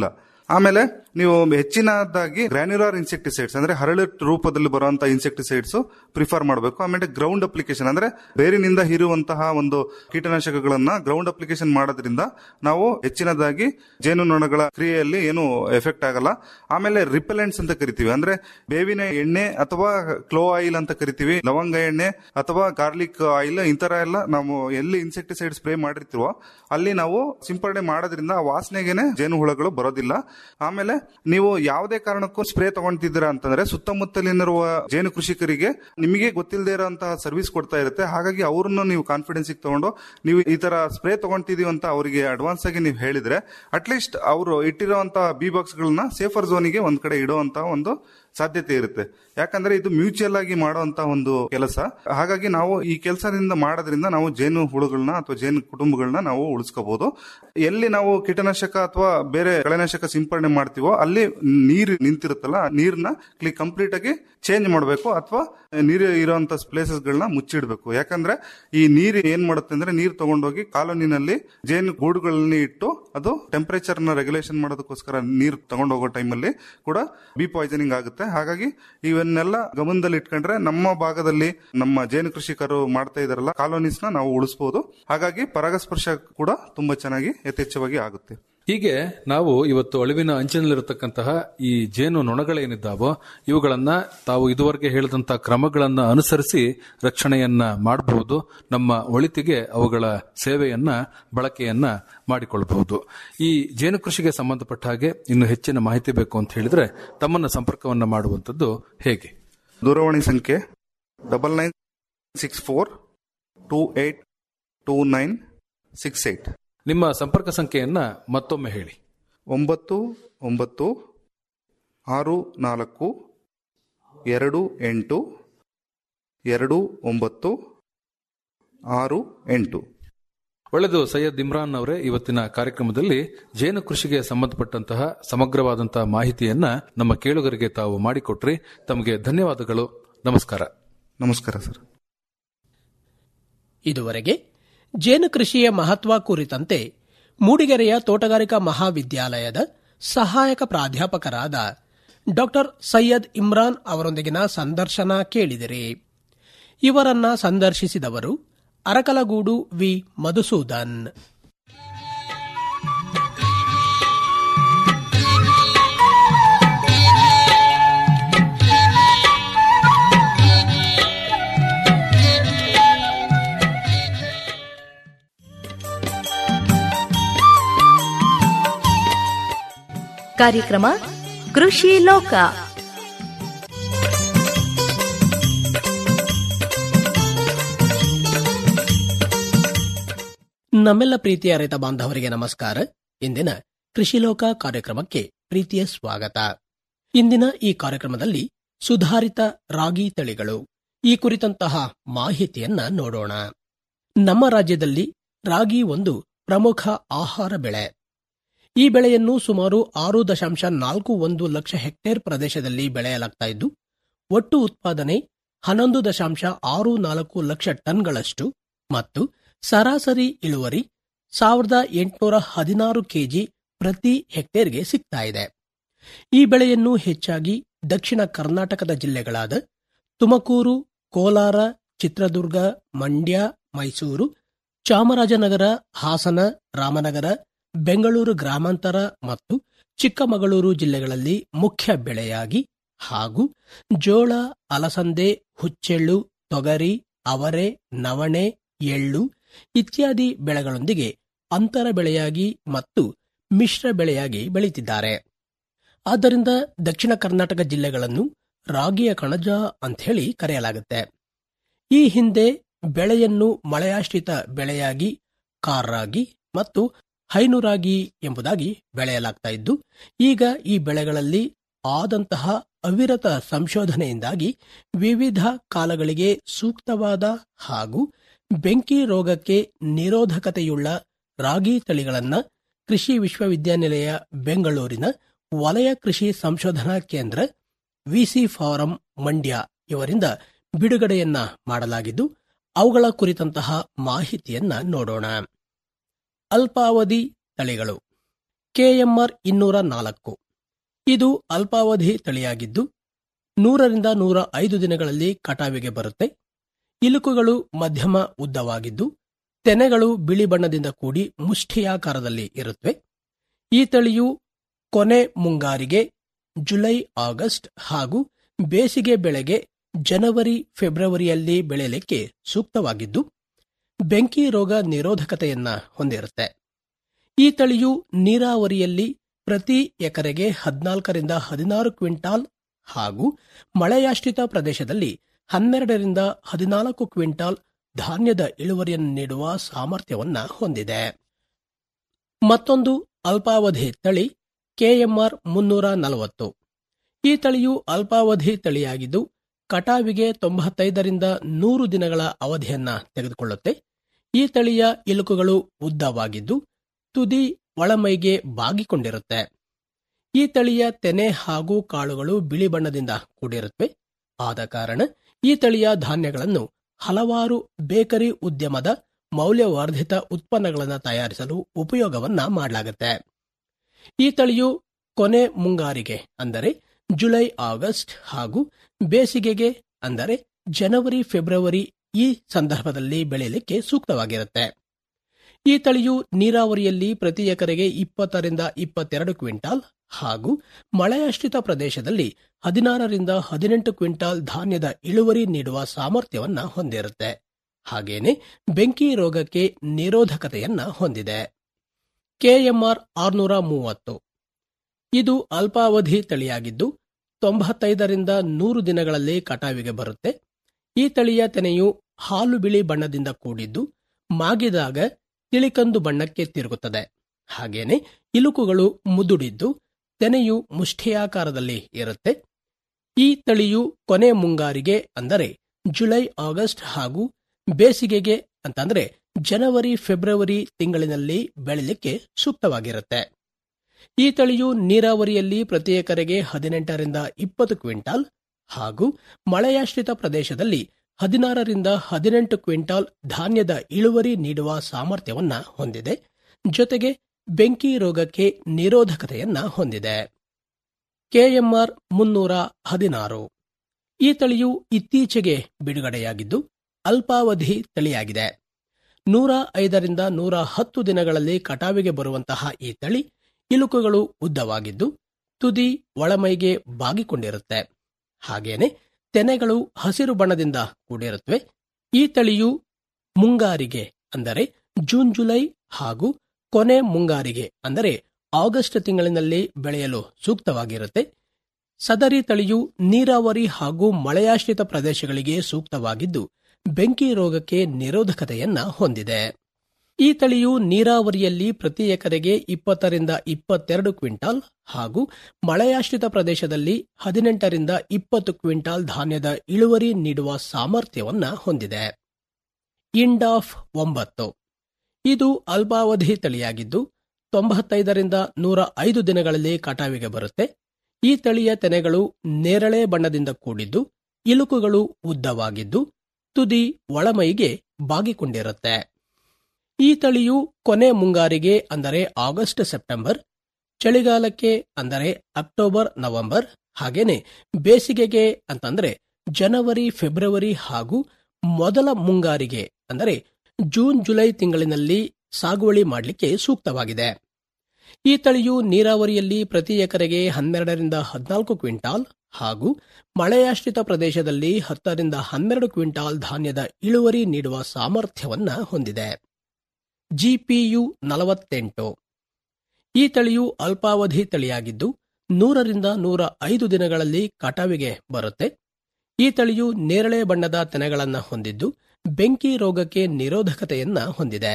ಆಮೇಲೆ ನೀವು ಹೆಚ್ಚಿನದಾಗಿ ಗ್ರಾನ್ಯುಲರ್ ಇನ್ಸೆಕ್ಟಿಸೈಡ್ಸ್ ಅಂದ್ರೆ ಹರಳು ರೂಪದಲ್ಲಿ ಬರುವಂತಹ ಇನ್ಸೆಕ್ಟಿಸೈಡ್ಸ್ ಪ್ರಿಫರ್ ಮಾಡಬೇಕು ಆಮೇಲೆ ಗ್ರೌಂಡ್ ಅಪ್ಲಿಕೇಶನ್ ಅಂದ್ರೆ ಬೇರಿನಿಂದ ಹೀರುವಂತಹ ಒಂದು ಕೀಟನಾಶಕಗಳನ್ನ ಗ್ರೌಂಡ್ ಅಪ್ಲಿಕೇಶನ್ ಮಾಡೋದ್ರಿಂದ ನಾವು ಹೆಚ್ಚಿನದಾಗಿ ಜೇನುನೊಣಗಳ ಕ್ರಿಯೆಯಲ್ಲಿ ಏನು ಎಫೆಕ್ಟ್ ಆಗಲ್ಲ ಆಮೇಲೆ ರಿಪೆಲೆಂಟ್ಸ್ ಅಂತ ಕರಿತೀವಿ ಅಂದ್ರೆ ಬೇವಿನ ಎಣ್ಣೆ ಅಥವಾ ಕ್ಲೋ ಆಯಿಲ್ ಅಂತ ಕರಿತೀವಿ ಲವಂಗ ಎಣ್ಣೆ ಅಥವಾ ಗಾರ್ಲಿಕ್ ಆಯಿಲ್ ಇಂತರ ಎಲ್ಲ ನಾವು ಎಲ್ಲಿ ಇನ್ಸೆಕ್ಟಿಸೈಡ್ ಸ್ಪ್ರೇ ಮಾಡಿರ್ತೀವೋ ಅಲ್ಲಿ ನಾವು ಸಿಂಪಡಣೆ ಮಾಡೋದ್ರಿಂದ ಆ ವಾಸನೆಗೆನೆ ಜೇನು ಹುಳಗಳು ಬರೋದಿಲ್ಲ ಆಮೇಲೆ ನೀವು ಯಾವುದೇ ಕಾರಣಕ್ಕೂ ಸ್ಪ್ರೇ ತಗೊಂತಿದ್ದೀರಾ ಅಂತಂದ್ರೆ ಸುತ್ತಮುತ್ತಲಿನಿರುವ ಜೇನು ಕೃಷಿಕರಿಗೆ ನಿಮಗೆ ಗೊತ್ತಿಲ್ಲದೆ ಇರುವಂತಹ ಸರ್ವಿಸ್ ಕೊಡ್ತಾ ಇರುತ್ತೆ ಹಾಗಾಗಿ ಅವ್ರನ್ನ ನೀವು ಕಾನ್ಫಿಡೆನ್ಸ್ ತಗೊಂಡು ನೀವು ಈ ತರ ಸ್ಪ್ರೇ ತಗೊಂತಿದೀವಿ ಅಂತ ಅವರಿಗೆ ಅಡ್ವಾನ್ಸ್ ಆಗಿ ನೀವು ಹೇಳಿದ್ರೆ ಅಟ್ಲೀಸ್ಟ್ ಅವರು ಇಟ್ಟಿರುವಂತಹ ಬಿ ಬಾಕ್ಸ್ ಗಳನ್ನ ಸೇಫರ್ ಝೋನಿಗೆ ಒಂದ್ ಕಡೆ ಇಡುವಂತಹ ಒಂದು ಸಾಧ್ಯತೆ ಇರುತ್ತೆ ಯಾಕಂದ್ರೆ ಇದು ಮ್ಯೂಚುವಲ್ ಆಗಿ ಮಾಡುವಂತಹ ಒಂದು ಕೆಲಸ ಹಾಗಾಗಿ ನಾವು ಈ ಕೆಲಸದಿಂದ ಮಾಡೋದ್ರಿಂದ ನಾವು ಜೇನು ಹುಳುಗಳನ್ನ ಅಥವಾ ಜೇನು ಕುಟುಂಬಗಳನ್ನ ನಾವು ಉಳಿಸ್ಕೋಬಹುದು ಎಲ್ಲಿ ನಾವು ಕೀಟನಾಶಕ ಅಥವಾ ಬೇರೆ ಕಳೆನಾಶಕ ಸಿಂಪಡಣೆ ಮಾಡ್ತೀವೋ ಅಲ್ಲಿ ನೀರು ನಿಂತಿರುತ್ತಲ್ಲ ಆ ನೀರ್ನ ಕಂಪ್ಲೀಟ್ ಆಗಿ ಚೇಂಜ್ ಮಾಡಬೇಕು ಅಥವಾ ನೀರು ಇರುವಂತ ಪ್ಲೇಸಸ್ ಗಳನ್ನ ಮುಚ್ಚಿಡ್ಬೇಕು ಯಾಕಂದ್ರೆ ಈ ನೀರು ಏನ್ ಮಾಡುತ್ತೆ ಅಂದ್ರೆ ನೀರು ತಗೊಂಡೋಗಿ ಕಾಲೋನಿನಲ್ಲಿ ಜೇನು ಗೂಡುಗಳನ್ನ ಇಟ್ಟು ಅದು ಟೆಂಪರೇಚರ್ ನ ರೆಗ್ಯುಲೇಷನ್ ಮಾಡೋದಕ್ಕೋಸ್ಕರ ನೀರು ತಗೊಂಡು ಹೋಗೋ ಟೈಮಲ್ಲಿ ಕೂಡ ಬಿ ಪಾಯ್ಸನಿಂಗ್ ಆಗುತ್ತೆ ಹಾಗಾಗಿ ಇವನ್ನೆಲ್ಲ ಗಮನದಲ್ಲಿ ಇಟ್ಕೊಂಡ್ರೆ ನಮ್ಮ ಭಾಗದಲ್ಲಿ ನಮ್ಮ ಜೇನು ಕೃಷಿಕರು ಮಾಡ್ತಾ ಇದಾರಲ್ಲ ಕಾಲೋನೀಸ್ ನ ನಾವು ಉಳಿಸಬಹುದು ಹಾಗಾಗಿ ಪರಾಗಸ್ಪರ್ಶ ಕೂಡ ತುಂಬಾ ಚೆನ್ನಾಗಿ ಯಥೇಚ್ಛವಾಗಿ ಆಗುತ್ತೆ ಹೀಗೆ ನಾವು ಇವತ್ತು ಅಳಿವಿನ ಅಂಚಿನಲ್ಲಿರತಕ್ಕಂತಹ ಈ ಜೇನು ನೊಣಗಳೇನಿದ್ದಾವೋ ಇವುಗಳನ್ನ ತಾವು ಇದುವರೆಗೆ ಹೇಳಿದಂತಹ ಕ್ರಮಗಳನ್ನ ಅನುಸರಿಸಿ ರಕ್ಷಣೆಯನ್ನ ಮಾಡಬಹುದು ನಮ್ಮ ಒಳಿತಿಗೆ ಅವುಗಳ ಸೇವೆಯನ್ನ ಬಳಕೆಯನ್ನ ಮಾಡಿಕೊಳ್ಳಬಹುದು ಈ ಜೇನು ಕೃಷಿಗೆ ಸಂಬಂಧಪಟ್ಟ ಹಾಗೆ ಇನ್ನು ಹೆಚ್ಚಿನ ಮಾಹಿತಿ ಬೇಕು ಅಂತ ಹೇಳಿದ್ರೆ ತಮ್ಮನ್ನ ಸಂಪರ್ಕವನ್ನ ಮಾಡುವಂತದ್ದು ಹೇಗೆ ದೂರವಾಣಿ ಸಂಖ್ಯೆ double nine six four two eight two nine six eight ನಿಮ್ಮ ಸಂಪರ್ಕ ಸಂಖ್ಯೆಯನ್ನ ಮತ್ತೊಮ್ಮೆ ಹೇಳಿ ಒಂಬತ್ತು ಒಂಬತ್ತು ಆರು ನಾಲ್ಕು ಎರಡು ಎಂಟು ಎರಡು ಒಂಬತ್ತು ಆರು ಎಂಟು ಒಳ್ಳೆಯದು ಸೈಯದ್ ಇಮ್ರಾನ್ ಅವರೇ ಇವತ್ತಿನ ಕಾರ್ಯಕ್ರಮದಲ್ಲಿ ಜೇನು ಕೃಷಿಗೆ ಸಂಬಂಧಪಟ್ಟಂತಹ ಸಮಗ್ರವಾದಂತಹ ಮಾಹಿತಿಯನ್ನ ನಮ್ಮ ಕೇಳುಗರಿಗೆ ತಾವು ಮಾಡಿಕೊಟ್ರಿ ತಮಗೆ ಧನ್ಯವಾದಗಳು ನಮಸ್ಕಾರ ನಮಸ್ಕಾರ ಸರ್ ಇದುವರೆಗೆ ಜೇನು ಕೃಷಿಯ ಮಹತ್ವ ಕುರಿತಂತೆ ಮೂಡಿಗೆರೆಯ ತೋಟಗಾರಿಕಾ ಮಹಾವಿದ್ಯಾಲಯದ ಸಹಾಯಕ ಪ್ರಾಧ್ಯಾಪಕರಾದ ಡಾಕ್ಟರ್ ಸೈಯದ್ ಇಮ್ರಾನ್ ಅವರೊಂದಿಗಿನ ಸಂದರ್ಶನ ಕೇಳಿದಿರಿ ಇವರನ್ನ ಸಂದರ್ಶಿಸಿದವರು ಅರಕಲಗೂಡು ವಿ ಮಧುಸೂದನ್ ಕಾರ್ಯಕ್ರಮ ಕೃಷಿ ಲೋಕ ನಮ್ಮೆಲ್ಲ ಪ್ರೀತಿಯ ರೈತ ಬಾಂಧವರಿಗೆ ನಮಸ್ಕಾರ ಇಂದಿನ ಕೃಷಿ ಲೋಕ ಕಾರ್ಯಕ್ರಮಕ್ಕೆ ಪ್ರೀತಿಯ ಸ್ವಾಗತ ಇಂದಿನ ಈ ಕಾರ್ಯಕ್ರಮದಲ್ಲಿ ಸುಧಾರಿತ ರಾಗಿ ತಳಿಗಳು ಈ ಕುರಿತಂತಹ ಮಾಹಿತಿಯನ್ನ ನೋಡೋಣ ನಮ್ಮ ರಾಜ್ಯದಲ್ಲಿ ರಾಗಿ ಒಂದು ಪ್ರಮುಖ ಆಹಾರ ಬೆಳೆ ಈ ಬೆಳೆಯನ್ನು ಸುಮಾರು ಆರು ದಶಾಂಶ ನಾಲ್ಕು ಒಂದು ಲಕ್ಷ ಹೆಕ್ಟೇರ್ ಪ್ರದೇಶದಲ್ಲಿ ಬೆಳೆಯಲಾಗ್ತಾ ಇದ್ದು ಒಟ್ಟು ಉತ್ಪಾದನೆ ಹನ್ನೊಂದು ದಶಾಂಶ ಆರು ನಾಲ್ಕು ಲಕ್ಷ ಟನ್ಗಳಷ್ಟು ಮತ್ತು ಸರಾಸರಿ ಇಳುವರಿ ಸಾವಿರದ ಎಂಟುನೂರ ಹದಿನಾರು ಕೆಜಿ ಪ್ರತಿ ಹೆಕ್ಟೇರ್ಗೆ ಸಿಗ್ತಾ ಇದೆ ಈ ಬೆಳೆಯನ್ನು ಹೆಚ್ಚಾಗಿ ದಕ್ಷಿಣ ಕರ್ನಾಟಕದ ಜಿಲ್ಲೆಗಳಾದ ತುಮಕೂರು ಕೋಲಾರ ಚಿತ್ರದುರ್ಗ ಮಂಡ್ಯ ಮೈಸೂರು ಚಾಮರಾಜನಗರ ಹಾಸನ ರಾಮನಗರ ಬೆಂಗಳೂರು ಗ್ರಾಮಾಂತರ ಮತ್ತು ಚಿಕ್ಕಮಗಳೂರು ಜಿಲ್ಲೆಗಳಲ್ಲಿ ಮುಖ್ಯ ಬೆಳೆಯಾಗಿ ಹಾಗೂ ಜೋಳ ಅಲಸಂದೆ ಹುಚ್ಚೆಳ್ಳು ತೊಗರಿ ಅವರೆ ನವಣೆ ಎಳ್ಳು ಇತ್ಯಾದಿ ಬೆಳೆಗಳೊಂದಿಗೆ ಅಂತರ ಬೆಳೆಯಾಗಿ ಮತ್ತು ಮಿಶ್ರ ಬೆಳೆಯಾಗಿ ಬೆಳೀತಿದ್ದಾರೆ ಆದ್ದರಿಂದ ದಕ್ಷಿಣ ಕರ್ನಾಟಕ ಜಿಲ್ಲೆಗಳನ್ನು ರಾಗಿಯ ಕಣಜ ಅಂಥೇಳಿ ಕರೆಯಲಾಗುತ್ತೆ ಈ ಹಿಂದೆ ಬೆಳೆಯನ್ನು ಮಳೆಯಾಶ್ರಿತ ಬೆಳೆಯಾಗಿ ಕಾರ್ರಾಗಿ ಮತ್ತು ಹೈನುರಾಗಿ ಎಂಬುದಾಗಿ ಬೆಳೆಯಲಾಗ್ತಾ ಇದ್ದು ಈಗ ಈ ಬೆಳೆಗಳಲ್ಲಿ ಆದಂತಹ ಅವಿರತ ಸಂಶೋಧನೆಯಿಂದಾಗಿ ವಿವಿಧ ಕಾಲಗಳಿಗೆ ಸೂಕ್ತವಾದ ಹಾಗೂ ಬೆಂಕಿ ರೋಗಕ್ಕೆ ನಿರೋಧಕತೆಯುಳ್ಳ ರಾಗಿ ತಳಿಗಳನ್ನ ಕೃಷಿ ವಿಶ್ವವಿದ್ಯಾನಿಲಯ ಬೆಂಗಳೂರಿನ ವಲಯ ಕೃಷಿ ಸಂಶೋಧನಾ ಕೇಂದ್ರ ವಿಸಿ ಫಾರಂ ಮಂಡ್ಯ ಇವರಿಂದ ಬಿಡುಗಡೆಯನ್ನ ಮಾಡಲಾಗಿದ್ದು ಅವುಗಳ ಕುರಿತಂತಹ ಮಾಹಿತಿಯನ್ನ ನೋಡೋಣ ಅಲ್ಪಾವಧಿ ತಳಿಗಳು ಕೆಎಂಆರ್ ಇನ್ನೂರ ನಾಲ್ಕು ಇದು ಅಲ್ಪಾವಧಿ ತಳಿಯಾಗಿದ್ದು ನೂರರಿಂದ ನೂರ ಐದು ದಿನಗಳಲ್ಲಿ ಕಟಾವಿಗೆ ಬರುತ್ತೆ ಇಲುಕುಗಳು ಮಧ್ಯಮ ಉದ್ದವಾಗಿದ್ದು ತೆನೆಗಳು ಬಿಳಿ ಬಣ್ಣದಿಂದ ಕೂಡಿ ಮುಷ್ಠಿಯಾಕಾರದಲ್ಲಿ ಇರುತ್ತವೆ ಈ ತಳಿಯು ಕೊನೆ ಮುಂಗಾರಿಗೆ ಜುಲೈ ಆಗಸ್ಟ್ ಹಾಗೂ ಬೇಸಿಗೆ ಬೆಳೆಗೆ ಜನವರಿ ಫೆಬ್ರವರಿಯಲ್ಲಿ ಬೆಳೆಯಲಿಕ್ಕೆ ಸೂಕ್ತವಾಗಿದ್ದು ಬೆಂಕಿ ರೋಗ ನಿರೋಧಕತೆಯನ್ನ ಹೊಂದಿರುತ್ತೆ ಈ ತಳಿಯು ನೀರಾವರಿಯಲ್ಲಿ ಪ್ರತಿ ಎಕರೆಗೆ ಹದಿನಾಲ್ಕರಿಂದ ಹದಿನಾರು ಕ್ವಿಂಟಾಲ್ ಹಾಗೂ ಮಳೆಯಾಶ್ರಿತ ಪ್ರದೇಶದಲ್ಲಿ ಹನ್ನೆರಡರಿಂದ ಹದಿನಾಲ್ಕು ಕ್ವಿಂಟಾಲ್ ಧಾನ್ಯದ ಇಳುವರಿಯನ್ನು ನೀಡುವ ಸಾಮರ್ಥ್ಯವನ್ನ ಹೊಂದಿದೆ ಮತ್ತೊಂದು ಅಲ್ಪಾವಧಿ ತಳಿ ಕೆಎಂಆರ್ ಮುನ್ನೂರ ನಲವತ್ತು ಈ ತಳಿಯು ಅಲ್ಪಾವಧಿ ತಳಿಯಾಗಿದ್ದು ಕಟಾವಿಗೆ ತೊಂಬತ್ತೈದರಿಂದ ನೂರು ದಿನಗಳ ಅವಧಿಯನ್ನ ತೆಗೆದುಕೊಳ್ಳುತ್ತೆ ಈ ತಳಿಯ ಇಲುಕುಗಳು ಉದ್ದವಾಗಿದ್ದು ತುದಿ ಒಳಮೈಗೆ ಬಾಗಿಕೊಂಡಿರುತ್ತೆ ಈ ತಳಿಯ ತೆನೆ ಹಾಗೂ ಕಾಳುಗಳು ಬಿಳಿ ಬಣ್ಣದಿಂದ ಕೂಡಿರುತ್ತವೆ ಆದ ಕಾರಣ ಈ ತಳಿಯ ಧಾನ್ಯಗಳನ್ನು ಹಲವಾರು ಬೇಕರಿ ಉದ್ಯಮದ ಮೌಲ್ಯವರ್ಧಿತ ಉತ್ಪನ್ನಗಳನ್ನು ತಯಾರಿಸಲು ಉಪಯೋಗವನ್ನ ಮಾಡಲಾಗುತ್ತೆ ಈ ತಳಿಯು ಕೊನೆ ಮುಂಗಾರಿಗೆ ಅಂದರೆ ಜುಲೈ ಆಗಸ್ಟ್ ಹಾಗೂ ಬೇಸಿಗೆಗೆ ಅಂದರೆ ಜನವರಿ ಫೆಬ್ರವರಿ ಈ ಸಂದರ್ಭದಲ್ಲಿ ಬೆಳೆಯಲಿಕ್ಕೆ ಸೂಕ್ತವಾಗಿರುತ್ತೆ ಈ ತಳಿಯು ನೀರಾವರಿಯಲ್ಲಿ ಪ್ರತಿ ಎಕರೆಗೆ ಇಪ್ಪತ್ತರಿಂದ ಇಪ್ಪತ್ತೆರಡು ಕ್ವಿಂಟಾಲ್ ಹಾಗೂ ಮಳೆಯಾಶ್ರಿತ ಪ್ರದೇಶದಲ್ಲಿ ಹದಿನಾರರಿಂದ ಹದಿನೆಂಟು ಕ್ವಿಂಟಾಲ್ ಧಾನ್ಯದ ಇಳುವರಿ ನೀಡುವ ಸಾಮರ್ಥ್ಯವನ್ನ ಹೊಂದಿರುತ್ತೆ ಹಾಗೇನೆ ಬೆಂಕಿ ರೋಗಕ್ಕೆ ನಿರೋಧಕತೆಯನ್ನ ಹೊಂದಿದೆ ಕೆಎಂಆರ್ ಆರ್ನೂರ ಮೂವತ್ತು ಇದು ಅಲ್ಪಾವಧಿ ತಳಿಯಾಗಿದ್ದು ತೊಂಬತ್ತೈದರಿಂದ ನೂರು ದಿನಗಳಲ್ಲಿ ಕಟಾವಿಗೆ ಬರುತ್ತೆ ಈ ತಳಿಯ ತೆನೆಯು ಹಾಲು ಬಿಳಿ ಬಣ್ಣದಿಂದ ಕೂಡಿದ್ದು ಮಾಗಿದಾಗ ತಿಳಿಕಂದು ಬಣ್ಣಕ್ಕೆ ತಿರುಗುತ್ತದೆ ಹಾಗೇನೆ ಇಲುಕುಗಳು ಮುದುಡಿದ್ದು ತೆನೆಯು ಮುಷ್ಠಿಯಾಕಾರದಲ್ಲಿ ಇರುತ್ತೆ ಈ ತಳಿಯು ಕೊನೆ ಮುಂಗಾರಿಗೆ ಅಂದರೆ ಜುಲೈ ಆಗಸ್ಟ್ ಹಾಗೂ ಬೇಸಿಗೆಗೆ ಅಂತಂದ್ರೆ ಜನವರಿ ಫೆಬ್ರವರಿ ತಿಂಗಳಿನಲ್ಲಿ ಬೆಳೆಯಲಿಕ್ಕೆ ಸೂಕ್ತವಾಗಿರುತ್ತೆ ಈ ತಳಿಯು ನೀರಾವರಿಯಲ್ಲಿ ಪ್ರತಿ ಎಕರೆಗೆ ಹದಿನೆಂಟರಿಂದ ಇಪ್ಪತ್ತು ಕ್ವಿಂಟಾಲ್ ಹಾಗೂ ಮಳೆಯಾಶ್ರಿತ ಪ್ರದೇಶದಲ್ಲಿ ಹದಿನಾರರಿಂದ ಹದಿನೆಂಟು ಕ್ವಿಂಟಾಲ್ ಧಾನ್ಯದ ಇಳುವರಿ ನೀಡುವ ಸಾಮರ್ಥ್ಯವನ್ನ ಹೊಂದಿದೆ ಜೊತೆಗೆ ಬೆಂಕಿ ರೋಗಕ್ಕೆ ನಿರೋಧಕತೆಯನ್ನ ಹೊಂದಿದೆ ಕೆಎಂಆರ್ ಮುನ್ನೂರ ಹದಿನಾರು ಈ ತಳಿಯು ಇತ್ತೀಚೆಗೆ ಬಿಡುಗಡೆಯಾಗಿದ್ದು ಅಲ್ಪಾವಧಿ ತಳಿಯಾಗಿದೆ ನೂರ ಐದರಿಂದ ನೂರ ಹತ್ತು ದಿನಗಳಲ್ಲಿ ಕಟಾವಿಗೆ ಬರುವಂತಹ ಈ ತಳಿ ಇಲುಕುಗಳು ಉದ್ದವಾಗಿದ್ದು ತುದಿ ಒಳಮೈಗೆ ಬಾಗಿಕೊಂಡಿರುತ್ತೆ ಹಾಗೇನೆ ತೆನೆಗಳು ಹಸಿರು ಬಣ್ಣದಿಂದ ಕೂಡಿರುತ್ತವೆ ಈ ತಳಿಯು ಮುಂಗಾರಿಗೆ ಅಂದರೆ ಜೂನ್ ಜುಲೈ ಹಾಗೂ ಕೊನೆ ಮುಂಗಾರಿಗೆ ಅಂದರೆ ಆಗಸ್ಟ್ ತಿಂಗಳಿನಲ್ಲಿ ಬೆಳೆಯಲು ಸೂಕ್ತವಾಗಿರುತ್ತೆ ಸದರಿ ತಳಿಯು ನೀರಾವರಿ ಹಾಗೂ ಮಳೆಯಾಶ್ರಿತ ಪ್ರದೇಶಗಳಿಗೆ ಸೂಕ್ತವಾಗಿದ್ದು ಬೆಂಕಿ ರೋಗಕ್ಕೆ ನಿರೋಧಕತೆಯನ್ನ ಹೊಂದಿದೆ ಈ ತಳಿಯು ನೀರಾವರಿಯಲ್ಲಿ ಪ್ರತಿ ಎಕರೆಗೆ ಇಪ್ಪತ್ತರಿಂದ ಇಪ್ಪತ್ತೆರಡು ಕ್ವಿಂಟಾಲ್ ಹಾಗೂ ಮಳೆಯಾಶ್ರಿತ ಪ್ರದೇಶದಲ್ಲಿ ಹದಿನೆಂಟರಿಂದ ಇಪ್ಪತ್ತು ಕ್ವಿಂಟಾಲ್ ಧಾನ್ಯದ ಇಳುವರಿ ನೀಡುವ ಸಾಮರ್ಥ್ಯವನ್ನ ಹೊಂದಿದೆ ಇಂಡಾಫ್ ಒಂಬತ್ತು ಇದು ಅಲ್ಪಾವಧಿ ತಳಿಯಾಗಿದ್ದು ತೊಂಬತ್ತೈದರಿಂದ ನೂರ ಐದು ದಿನಗಳಲ್ಲಿ ಕಟಾವಿಗೆ ಬರುತ್ತೆ ಈ ತಳಿಯ ತೆನೆಗಳು ನೇರಳೆ ಬಣ್ಣದಿಂದ ಕೂಡಿದ್ದು ಇಲುಕುಗಳು ಉದ್ದವಾಗಿದ್ದು ತುದಿ ಒಳಮೈಗೆ ಬಾಗಿಕೊಂಡಿರುತ್ತೆ ಈ ತಳಿಯು ಕೊನೆ ಮುಂಗಾರಿಗೆ ಅಂದರೆ ಆಗಸ್ಟ್ ಸೆಪ್ಟೆಂಬರ್ ಚಳಿಗಾಲಕ್ಕೆ ಅಂದರೆ ಅಕ್ಟೋಬರ್ ನವೆಂಬರ್ ಹಾಗೇನೆ ಬೇಸಿಗೆಗೆ ಅಂತಂದ್ರೆ ಜನವರಿ ಫೆಬ್ರವರಿ ಹಾಗೂ ಮೊದಲ ಮುಂಗಾರಿಗೆ ಅಂದರೆ ಜೂನ್ ಜುಲೈ ತಿಂಗಳಿನಲ್ಲಿ ಸಾಗುವಳಿ ಮಾಡಲಿಕ್ಕೆ ಸೂಕ್ತವಾಗಿದೆ ಈ ತಳಿಯು ನೀರಾವರಿಯಲ್ಲಿ ಪ್ರತಿ ಎಕರೆಗೆ ಹನ್ನೆರಡರಿಂದ ಹದಿನಾಲ್ಕು ಕ್ವಿಂಟಾಲ್ ಹಾಗೂ ಮಳೆಯಾಶ್ರಿತ ಪ್ರದೇಶದಲ್ಲಿ ಹತ್ತರಿಂದ ಹನ್ನೆರಡು ಕ್ವಿಂಟಾಲ್ ಧಾನ್ಯದ ಇಳುವರಿ ನೀಡುವ ಸಾಮರ್ಥ್ಯವನ್ನ ಹೊಂದಿದೆ ಜಿಪಿಯು ನಲವತ್ತೆಂಟು ಈ ತಳಿಯು ಅಲ್ಪಾವಧಿ ತಳಿಯಾಗಿದ್ದು ನೂರರಿಂದ ನೂರ ಐದು ದಿನಗಳಲ್ಲಿ ಕಟಾವಿಗೆ ಬರುತ್ತೆ ಈ ತಳಿಯು ನೇರಳೆ ಬಣ್ಣದ ತೆನೆಗಳನ್ನ ಹೊಂದಿದ್ದು ಬೆಂಕಿ ರೋಗಕ್ಕೆ ನಿರೋಧಕತೆಯನ್ನ ಹೊಂದಿದೆ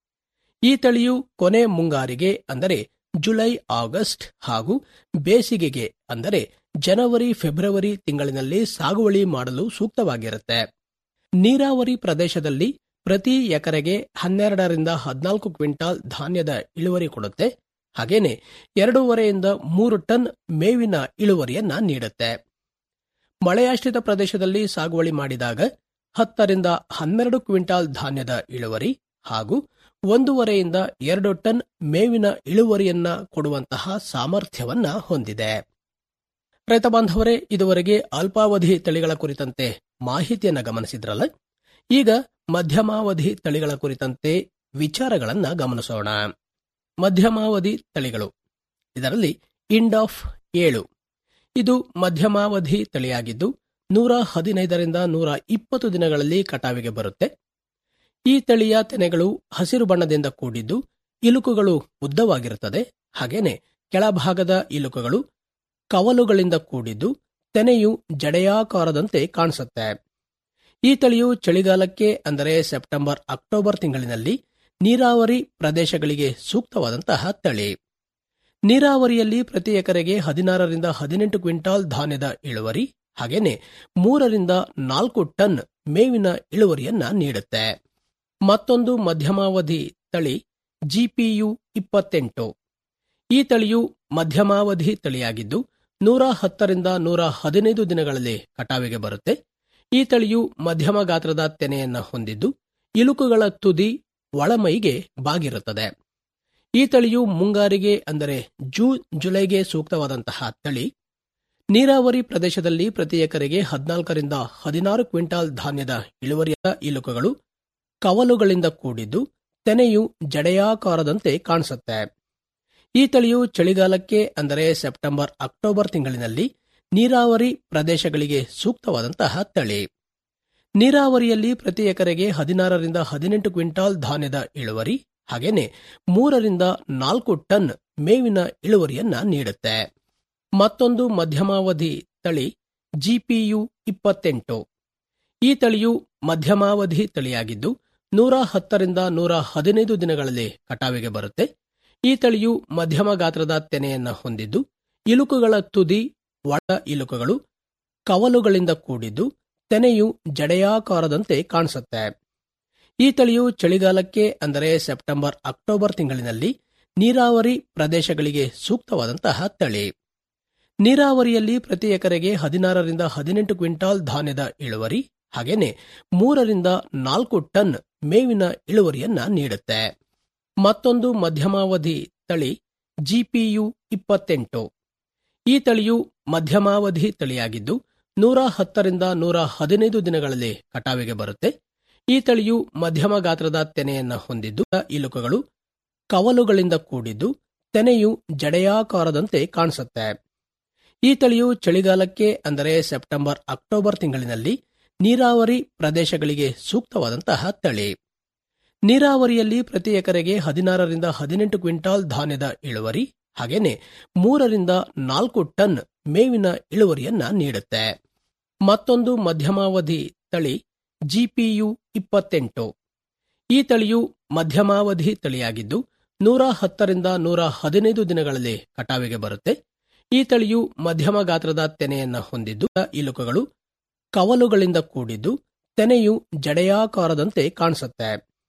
ಈ ತಳಿಯು ಕೊನೆ ಮುಂಗಾರಿಗೆ ಅಂದರೆ ಜುಲೈ ಆಗಸ್ಟ್ ಹಾಗೂ ಬೇಸಿಗೆಗೆ ಅಂದರೆ ಜನವರಿ ಫೆಬ್ರವರಿ ತಿಂಗಳಿನಲ್ಲಿ ಸಾಗುವಳಿ ಮಾಡಲು ಸೂಕ್ತವಾಗಿರುತ್ತೆ ನೀರಾವರಿ ಪ್ರದೇಶದಲ್ಲಿ ಪ್ರತಿ ಎಕರೆಗೆ ಹನ್ನೆರಡರಿಂದ ಹದಿನಾಲ್ಕು ಕ್ವಿಂಟಾಲ್ ಧಾನ್ಯದ ಇಳುವರಿ ಕೊಡುತ್ತೆ ಹಾಗೇನೆ ಎರಡೂವರೆಯಿಂದ ಮೂರು ಟನ್ ಮೇವಿನ ಇಳುವರಿಯನ್ನ ನೀಡುತ್ತೆ ಮಳೆಯಾಶ್ರಿತ ಪ್ರದೇಶದಲ್ಲಿ ಸಾಗುವಳಿ ಮಾಡಿದಾಗ ಹತ್ತರಿಂದ ಹನ್ನೆರಡು ಕ್ವಿಂಟಾಲ್ ಧಾನ್ಯದ ಇಳುವರಿ ಹಾಗೂ ಒಂದೂವರೆಯಿಂದ ಎರಡು ಟನ್ ಮೇವಿನ ಇಳುವರಿಯನ್ನ ಕೊಡುವಂತಹ ಸಾಮರ್ಥ್ಯವನ್ನ ಹೊಂದಿದೆ ರೈತ ಬಾಂಧವರೇ ಇದುವರೆಗೆ ಅಲ್ಪಾವಧಿ ತಳಿಗಳ ಕುರಿತಂತೆ ಮಾಹಿತಿಯನ್ನ ಗಮನಿಸಿದ್ರಲ್ಲ ಈಗ ಮಧ್ಯಮಾವಧಿ ತಳಿಗಳ ಕುರಿತಂತೆ ವಿಚಾರಗಳನ್ನ ಗಮನಿಸೋಣ ಮಧ್ಯಮಾವಧಿ ತಳಿಗಳು ಇದರಲ್ಲಿ ಇಂಡ್ ಆಫ್ ಏಳು ಇದು ಮಧ್ಯಮಾವಧಿ ತಳಿಯಾಗಿದ್ದು ನೂರ ಹದಿನೈದರಿಂದ ನೂರ ಇಪ್ಪತ್ತು ದಿನಗಳಲ್ಲಿ ಕಟಾವಿಗೆ ಬರುತ್ತೆ ಈ ತಳಿಯ ತೆನೆಗಳು ಹಸಿರು ಬಣ್ಣದಿಂದ ಕೂಡಿದ್ದು ಇಲುಕುಗಳು ಉದ್ದವಾಗಿರುತ್ತದೆ ಹಾಗೇನೆ ಕೆಳಭಾಗದ ಇಲುಕುಗಳು ಕವಲುಗಳಿಂದ ಕೂಡಿದ್ದು ತೆನೆಯು ಜಡೆಯಾಕಾರದಂತೆ ಕಾಣಿಸುತ್ತೆ ಈ ತಳಿಯು ಚಳಿಗಾಲಕ್ಕೆ ಅಂದರೆ ಸೆಪ್ಟೆಂಬರ್ ಅಕ್ಟೋಬರ್ ತಿಂಗಳಿನಲ್ಲಿ ನೀರಾವರಿ ಪ್ರದೇಶಗಳಿಗೆ ಸೂಕ್ತವಾದಂತಹ ತಳಿ ನೀರಾವರಿಯಲ್ಲಿ ಪ್ರತಿ ಎಕರೆಗೆ ಹದಿನಾರರಿಂದ ಹದಿನೆಂಟು ಕ್ವಿಂಟಾಲ್ ಧಾನ್ಯದ ಇಳುವರಿ ಹಾಗೇನೆ ಮೂರರಿಂದ ನಾಲ್ಕು ಟನ್ ಮೇವಿನ ಇಳುವರಿಯನ್ನ ನೀಡುತ್ತೆ ಮತ್ತೊಂದು ಮಧ್ಯಮಾವಧಿ ತಳಿ ಜಿಪಿಯು ಇಪ್ಪತ್ತೆಂಟು ಈ ತಳಿಯು ಮಧ್ಯಮಾವಧಿ ತಳಿಯಾಗಿದ್ದು ನೂರ ಹತ್ತರಿಂದ ನೂರ ಹದಿನೈದು ದಿನಗಳಲ್ಲಿ ಕಟಾವಿಗೆ ಬರುತ್ತೆ ಈ ತಳಿಯು ಮಧ್ಯಮ ಗಾತ್ರದ ತೆನೆಯನ್ನ ಹೊಂದಿದ್ದು ಇಲುಕುಗಳ ತುದಿ ಒಳಮೈಗೆ ಬಾಗಿರುತ್ತದೆ ಈ ತಳಿಯು ಮುಂಗಾರಿಗೆ ಅಂದರೆ ಜೂನ್ ಜುಲೈಗೆ ಸೂಕ್ತವಾದಂತಹ ತಳಿ ನೀರಾವರಿ ಪ್ರದೇಶದಲ್ಲಿ ಪ್ರತಿ ಎಕರೆಗೆ ಹದಿನಾಲ್ಕರಿಂದ ಹದಿನಾರು ಕ್ವಿಂಟಾಲ್ ಧಾನ್ಯದ ಇಳುವರಿಯ ಇಲುಕುಗಳು ಕವಲುಗಳಿಂದ ಕೂಡಿದ್ದು ತೆನೆಯು ಜಡೆಯಾಕಾರದಂತೆ ಕಾಣಿಸುತ್ತೆ ಈ ತಳಿಯು ಚಳಿಗಾಲಕ್ಕೆ ಅಂದರೆ ಸೆಪ್ಟೆಂಬರ್ ಅಕ್ಟೋಬರ್ ತಿಂಗಳಿನಲ್ಲಿ ನೀರಾವರಿ ಪ್ರದೇಶಗಳಿಗೆ ಸೂಕ್ತವಾದಂತಹ ತಳಿ ನೀರಾವರಿಯಲ್ಲಿ ಪ್ರತಿ ಎಕರೆಗೆ ಹದಿನಾರರಿಂದ ಹದಿನೆಂಟು ಕ್ವಿಂಟಾಲ್ ಧಾನ್ಯದ ಇಳುವರಿ ಹಾಗೇನೆ ಮೂರರಿಂದ ನಾಲ್ಕು ಟನ್ ಮೇವಿನ ಇಳುವರಿಯನ್ನ ನೀಡುತ್ತೆ ಮತ್ತೊಂದು ಮಧ್ಯಮಾವಧಿ ತಳಿ ಜಿಪಿಯು ಇಪ್ಪತ್ತೆಂಟು ಈ ತಳಿಯು ಮಧ್ಯಮಾವಧಿ ತಳಿಯಾಗಿದ್ದು ನೂರ ಹತ್ತರಿಂದ ನೂರ ಹದಿನೈದು ದಿನಗಳಲ್ಲಿ ಕಟಾವಿಗೆ ಬರುತ್ತೆ ಈ ತಳಿಯು ಮಧ್ಯಮ ಗಾತ್ರದ ತೆನೆಯನ್ನ ಹೊಂದಿದ್ದು ಇಲುಕುಗಳ ತುದಿ ಒಳ ಇಲುಕುಗಳು ಕವಲುಗಳಿಂದ ಕೂಡಿದ್ದು ತೆನೆಯು ಜಡೆಯಾಕಾರದಂತೆ ಕಾಣಿಸುತ್ತೆ ಈ ತಳಿಯು ಚಳಿಗಾಲಕ್ಕೆ ಅಂದರೆ ಸೆಪ್ಟೆಂಬರ್ ಅಕ್ಟೋಬರ್ ತಿಂಗಳಿನಲ್ಲಿ ನೀರಾವರಿ ಪ್ರದೇಶಗಳಿಗೆ ಸೂಕ್ತವಾದಂತಹ ತಳಿ ನೀರಾವರಿಯಲ್ಲಿ ಪ್ರತಿ ಎಕರೆಗೆ ಹದಿನಾರರಿಂದ ಹದಿನೆಂಟು ಕ್ವಿಂಟಾಲ್ ಧಾನ್ಯದ ಇಳುವರಿ ಹಾಗೇನೆ ಮೂರರಿಂದ ನಾಲ್ಕು ಟನ್ ಮೇವಿನ ಇಳುವರಿಯನ್ನ ನೀಡುತ್ತೆ ಮತ್ತೊಂದು ಮಧ್ಯಮಾವಧಿ ತಳಿ ಜಿಪಿಯು ಇಪ್ಪತ್ತೆಂಟು ಈ ತಳಿಯು ಮಧ್ಯಮಾವಧಿ ತಳಿಯಾಗಿದ್ದು ನೂರ ಹತ್ತರಿಂದ ನೂರ ಹದಿನೈದು ದಿನಗಳಲ್ಲಿ ಕಟಾವಿಗೆ ಬರುತ್ತೆ ಈ ತಳಿಯು ಮಧ್ಯಮ ಗಾತ್ರದ ತೆನೆಯನ್ನ ಹೊಂದಿದ್ದು ಇಲುಕುಗಳು ಕವಲುಗಳಿಂದ ಕೂಡಿದ್ದು ತೆನೆಯು ಜಡೆಯಾಕಾರದಂತೆ ಕಾಣಿಸುತ್ತೆ ಈ ತಳಿಯು ಚಳಿಗಾಲಕ್ಕೆ ಅಂದರೆ ಸೆಪ್ಟೆಂಬರ್ ಅಕ್ಟೋಬರ್ ತಿಂಗಳಿನಲ್ಲಿ ನೀರಾವರಿ ಪ್ರದೇಶಗಳಿಗೆ ಸೂಕ್ತವಾದಂತಹ ತಳಿ ನೀರಾವರಿಯಲ್ಲಿ ಪ್ರತಿ ಎಕರೆಗೆ ಹದಿನಾರರಿಂದ ಹದಿನೆಂಟು ಕ್ವಿಂಟಾಲ್ ಧಾನ್ಯದ ಇಳುವರಿ ಹಾಗೇನೆ ಮೂರರಿಂದ ನಾಲ್ಕು ಟನ್ ಮೇವಿನ ಇಳುವರಿಯನ್ನ ನೀಡುತ್ತೆ ಮತ್ತೊಂದು ಮಧ್ಯಮಾವಧಿ ತಳಿ ಜಿಪಿಯು ಇಪ್ಪತ್ತೆಂಟು ಈ ತಳಿಯು ಮಧ್ಯಮಾವಧಿ ತಳಿಯಾಗಿದ್ದು ನೂರ ಹತ್ತರಿಂದ ನೂರ ಹದಿನೈದು ದಿನಗಳಲ್ಲಿ ಕಟಾವಿಗೆ ಬರುತ್ತೆ ಈ ತಳಿಯು ಮಧ್ಯಮ ಗಾತ್ರದ ತೆನೆಯನ್ನ ಹೊಂದಿದ್ದು ಇಲುಕುಗಳು ಕವಲುಗಳಿಂದ ಕೂಡಿದ್ದು ತೆನೆಯು ಜಡೆಯಾಕಾರದಂತೆ ಕಾಣಿಸುತ್ತೆ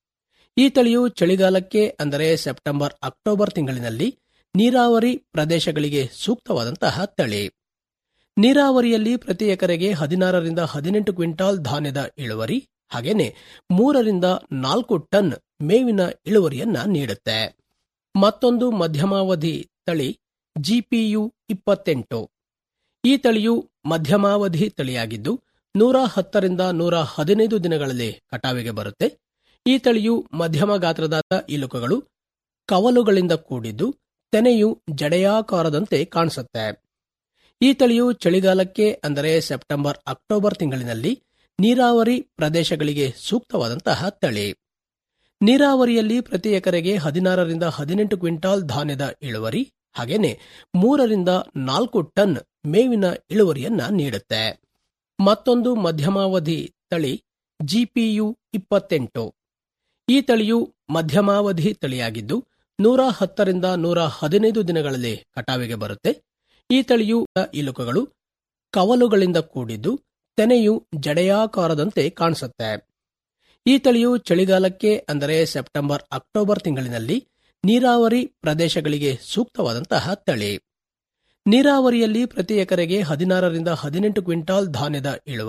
ಈ ತಳಿಯು ಚಳಿಗಾಲಕ್ಕೆ ಅಂದರೆ ಸೆಪ್ಟೆಂಬರ್ ಅಕ್ಟೋಬರ್ ತಿಂಗಳಿನಲ್ಲಿ ನೀರಾವರಿ ಪ್ರದೇಶಗಳಿಗೆ ಸೂಕ್ತವಾದಂತಹ ತಳಿ ನೀರಾವರಿಯಲ್ಲಿ ಪ್ರತಿ ಎಕರೆಗೆ ಹದಿನಾರರಿಂದ ಹದಿನೆಂಟು ಕ್ವಿಂಟಾಲ್ ಧಾನ್ಯದ ಇಳುವರಿ ಹಾಗೇನೆ ಮೂರರಿಂದ ನಾಲ್ಕು ಟನ್ ಮೇವಿನ ಇಳುವರಿಯನ್ನ ನೀಡುತ್ತೆ ಮತ್ತೊಂದು ಮಧ್ಯಮಾವಧಿ ತಳಿ ಜಿಪಿಯು ಇಪ್ಪತ್ತೆಂಟು ಈ ತಳಿಯು ಮಧ್ಯಮಾವಧಿ ತಳಿಯಾಗಿದ್ದು ನೂರ ಹತ್ತರಿಂದ ನೂರ ಹದಿನೈದು ದಿನಗಳಲ್ಲಿ ಕಟಾವಿಗೆ ಬರುತ್ತೆ ಈ ತಳಿಯು ಮಧ್ಯಮ ಗಾತ್ರದ ಇಲುಕುಗಳು ಕವಲುಗಳಿಂದ ಕೂಡಿದ್ದು ತೆನೆಯು ಜಡೆಯಾಕಾರದಂತೆ ಕಾಣಿಸುತ್ತೆ ಈ ತಳಿಯು ಚಳಿಗಾಲಕ್ಕೆ ಅಂದರೆ ಸೆಪ್ಟೆಂಬರ್ ಅಕ್ಟೋಬರ್ ತಿಂಗಳಿನಲ್ಲಿ ನೀರಾವರಿ ಪ್ರದೇಶಗಳಿಗೆ ಸೂಕ್ತವಾದಂತಹ ತಳಿ ನೀರಾವರಿಯಲ್ಲಿ ಪ್ರತಿ ಎಕರೆಗೆ ಹದಿನಾರರಿಂದ ಹದಿನೆಂಟು ಕ್ವಿಂಟಾಲ್ ಧಾನ್ಯದ ಇಳುವರಿ ಹಾಗೇನೆ ಮೂರರಿಂದ ನಾಲ್ಕು ಟನ್ ಮೇವಿನ ಇಳುವರಿಯನ್ನ ನೀಡುತ್ತೆ ಮತ್ತೊಂದು ಮಧ್ಯಮಾವಧಿ ತಳಿ ಜಿಪಿಯು ಇಪ್ಪತ್ತೆಂಟು ಈ ತಳಿಯು ಮಧ್ಯಮಾವಧಿ ತಳಿಯಾಗಿದ್ದು ನೂರ ಹತ್ತರಿಂದ ನೂರ ಹದಿನೈದು ದಿನಗಳಲ್ಲಿ ಕಟಾವಿಗೆ ಬರುತ್ತೆ ಈ ತಳಿಯು ಇಲುಕುಗಳು ಕವಲುಗಳಿಂದ ಕೂಡಿದ್ದು ತೆನೆಯು ಜಡೆಯಾಕಾರದಂತೆ ಕಾಣಿಸುತ್ತೆ ಈ ತಳಿಯು ಚಳಿಗಾಲಕ್ಕೆ ಅಂದರೆ ಸೆಪ್ಟೆಂಬರ್ ಅಕ್ಟೋಬರ್ ತಿಂಗಳಿನಲ್ಲಿ ನೀರಾವರಿ ಪ್ರದೇಶಗಳಿಗೆ ಸೂಕ್ತವಾದಂತಹ ತಳಿ ನೀರಾವರಿಯಲ್ಲಿ ಪ್ರತಿ ಎಕರೆಗೆ ಹದಿನಾರರಿಂದ ಹದಿನೆಂಟು ಕ್ವಿಂಟಾಲ್ ಧಾನ್ಯದ ಇಳುವರಿ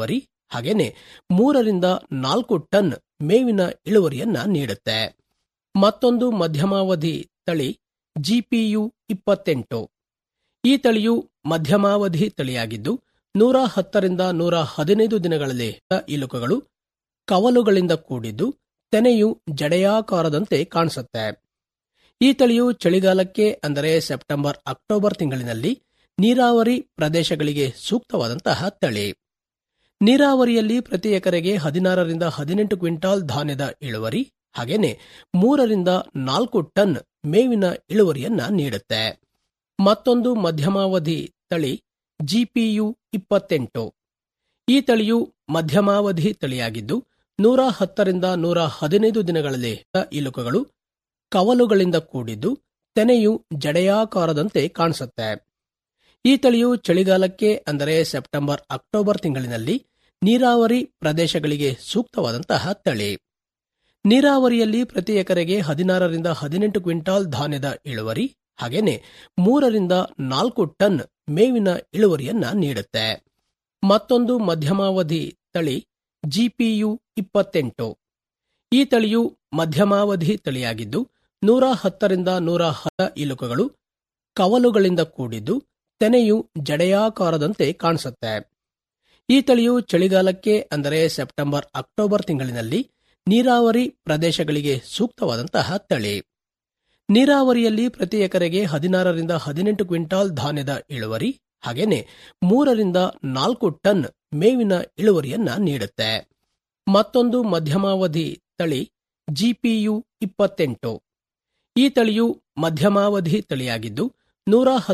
ಹಾಗೇನೆ ಮೂರರಿಂದ ನಾಲ್ಕು ಟನ್ ಮೇವಿನ ಇಳುವರಿಯನ್ನ ನೀಡುತ್ತೆ ಮತ್ತೊಂದು ಮಧ್ಯಮಾವಧಿ ತಳಿ ಜಿಪಿಯು ಇಪ್ಪತ್ತೆಂಟು ಈ ತಳಿಯು ಮಧ್ಯಮಾವಧಿ ತಳಿಯಾಗಿದ್ದು ನೂರ ಹತ್ತರಿಂದ ನೂರ ಹದಿನೈದು ದಿನಗಳಲ್ಲಿ ಇಲುಕಗಳು ಕವಲುಗಳಿಂದ ಕೂಡಿದ್ದು ತೆನೆಯು ಜಡೆಯಾಕಾರದಂತೆ ಕಾಣಿಸುತ್ತೆ ಈ ತಳಿಯು ಚಳಿಗಾಲಕ್ಕೆ ಅಂದರೆ ಸೆಪ್ಟೆಂಬರ್ ಅಕ್ಟೋಬರ್ ತಿಂಗಳಿನಲ್ಲಿ ನೀರಾವರಿ ಪ್ರದೇಶಗಳಿಗೆ ಸೂಕ್ತವಾದಂತಹ ತಳಿ ನೀರಾವರಿಯಲ್ಲಿ ಪ್ರತಿ ಎಕರೆಗೆ ಹದಿನಾರರಿಂದ ಹದಿನೆಂಟು ಕ್ವಿಂಟಾಲ್ ಧಾನ್ಯದ ಇಳುವರಿ ಹಾಗೇನೆ ಮೂರರಿಂದ ನಾಲ್ಕು ಟನ್ ಮೇವಿನ ಇಳುವರಿಯನ್ನ ನೀಡುತ್ತೆ ಮತ್ತೊಂದು ಮಧ್ಯಮಾವಧಿ ತಳಿ ಜಿಪಿಯು ಇಪ್ಪತ್ತೆಂಟು ಈ ತಳಿಯು ಮಧ್ಯಮಾವಧಿ ತಳಿಯಾಗಿದ್ದು ನೂರ ಹತ್ತರಿಂದ ನೂರ ಹದಿನೈದು ದಿನಗಳಲ್ಲಿ ಇಲುಕಗಳು ಕವಲುಗಳಿಂದ ಕೂಡಿದ್ದು ತೆನೆಯು ಜಡೆಯಾಕಾರದಂತೆ ಕಾಣಿಸುತ್ತೆ ಈ ತಳಿಯು ಚಳಿಗಾಲಕ್ಕೆ ಅಂದರೆ ಸೆಪ್ಟೆಂಬರ್ ಅಕ್ಟೋಬರ್ ತಿಂಗಳಿನಲ್ಲಿ ನೀರಾವರಿ ಪ್ರದೇಶಗಳಿಗೆ ಸೂಕ್ತವಾದಂತಹ ತಳಿ ನೀರಾವರಿಯಲ್ಲಿ ಪ್ರತಿ ಎಕರೆಗೆ ಹದಿನಾರರಿಂದ ಹದಿನೆಂಟು ಕ್ವಿಂಟಾಲ್ ಧಾನ್ಯದ ಇಳುವರಿ ಹಾಗೇನೆ ಮೂರರಿಂದ ನಾಲ್ಕು ಟನ್ ಮೇವಿನ ಇಳುವರಿಯನ್ನ ನೀಡುತ್ತೆ ಮತ್ತೊಂದು ಮಧ್ಯಮಾವಧಿ ತಳಿ ಜಿಪಿಯು ಇಪ್ಪತ್ತೆಂಟು ಈ ತಳಿಯು ಮಧ್ಯಮಾವಧಿ ತಳಿಯಾಗಿದ್ದು ನೂರ ಹತ್ತರಿಂದ ನೂರ ಹತ್ತ ಇಲುಕಗಳು ಕವಲುಗಳಿಂದ ಕೂಡಿದ್ದು ತೆನೆಯು ಜಡೆಯಾಕಾರದಂತೆ ಕಾಣಿಸುತ್ತೆ ಈ ತಳಿಯು ಚಳಿಗಾಲಕ್ಕೆ ಅಂದರೆ ಸೆಪ್ಟೆಂಬರ್ ಅಕ್ಟೋಬರ್ ತಿಂಗಳಿನಲ್ಲಿ ನೀರಾವರಿ ಪ್ರದೇಶಗಳಿಗೆ ಸೂಕ್ತವಾದಂತಹ ತಳಿ ನೀರಾವರಿಯಲ್ಲಿ ಪ್ರತಿ ಎಕರೆಗೆ ಹದಿನಾರರಿಂದ ಹದಿನೆಂಟು ಕ್ವಿಂಟಾಲ್ ಧಾನ್ಯದ ಇಳುವರಿ ಹಾಗೇನೆ ಮೂರರಿಂದ ನಾಲ್ಕು ಟನ್ ಮೇವಿನ ಇಳುವರಿಯನ್ನ ನೀಡುತ್ತೆ ಮತ್ತೊಂದು ಮಧ್ಯಮಾವಧಿ ತಳಿ ಜಿಪಿಯು ಇಪ್ಪತ್ತೆಂಟು ಈ ತಳಿಯು ಮಧ್ಯಮಾವಧಿ ತಳಿಯಾಗಿದ್ದು ನೂರ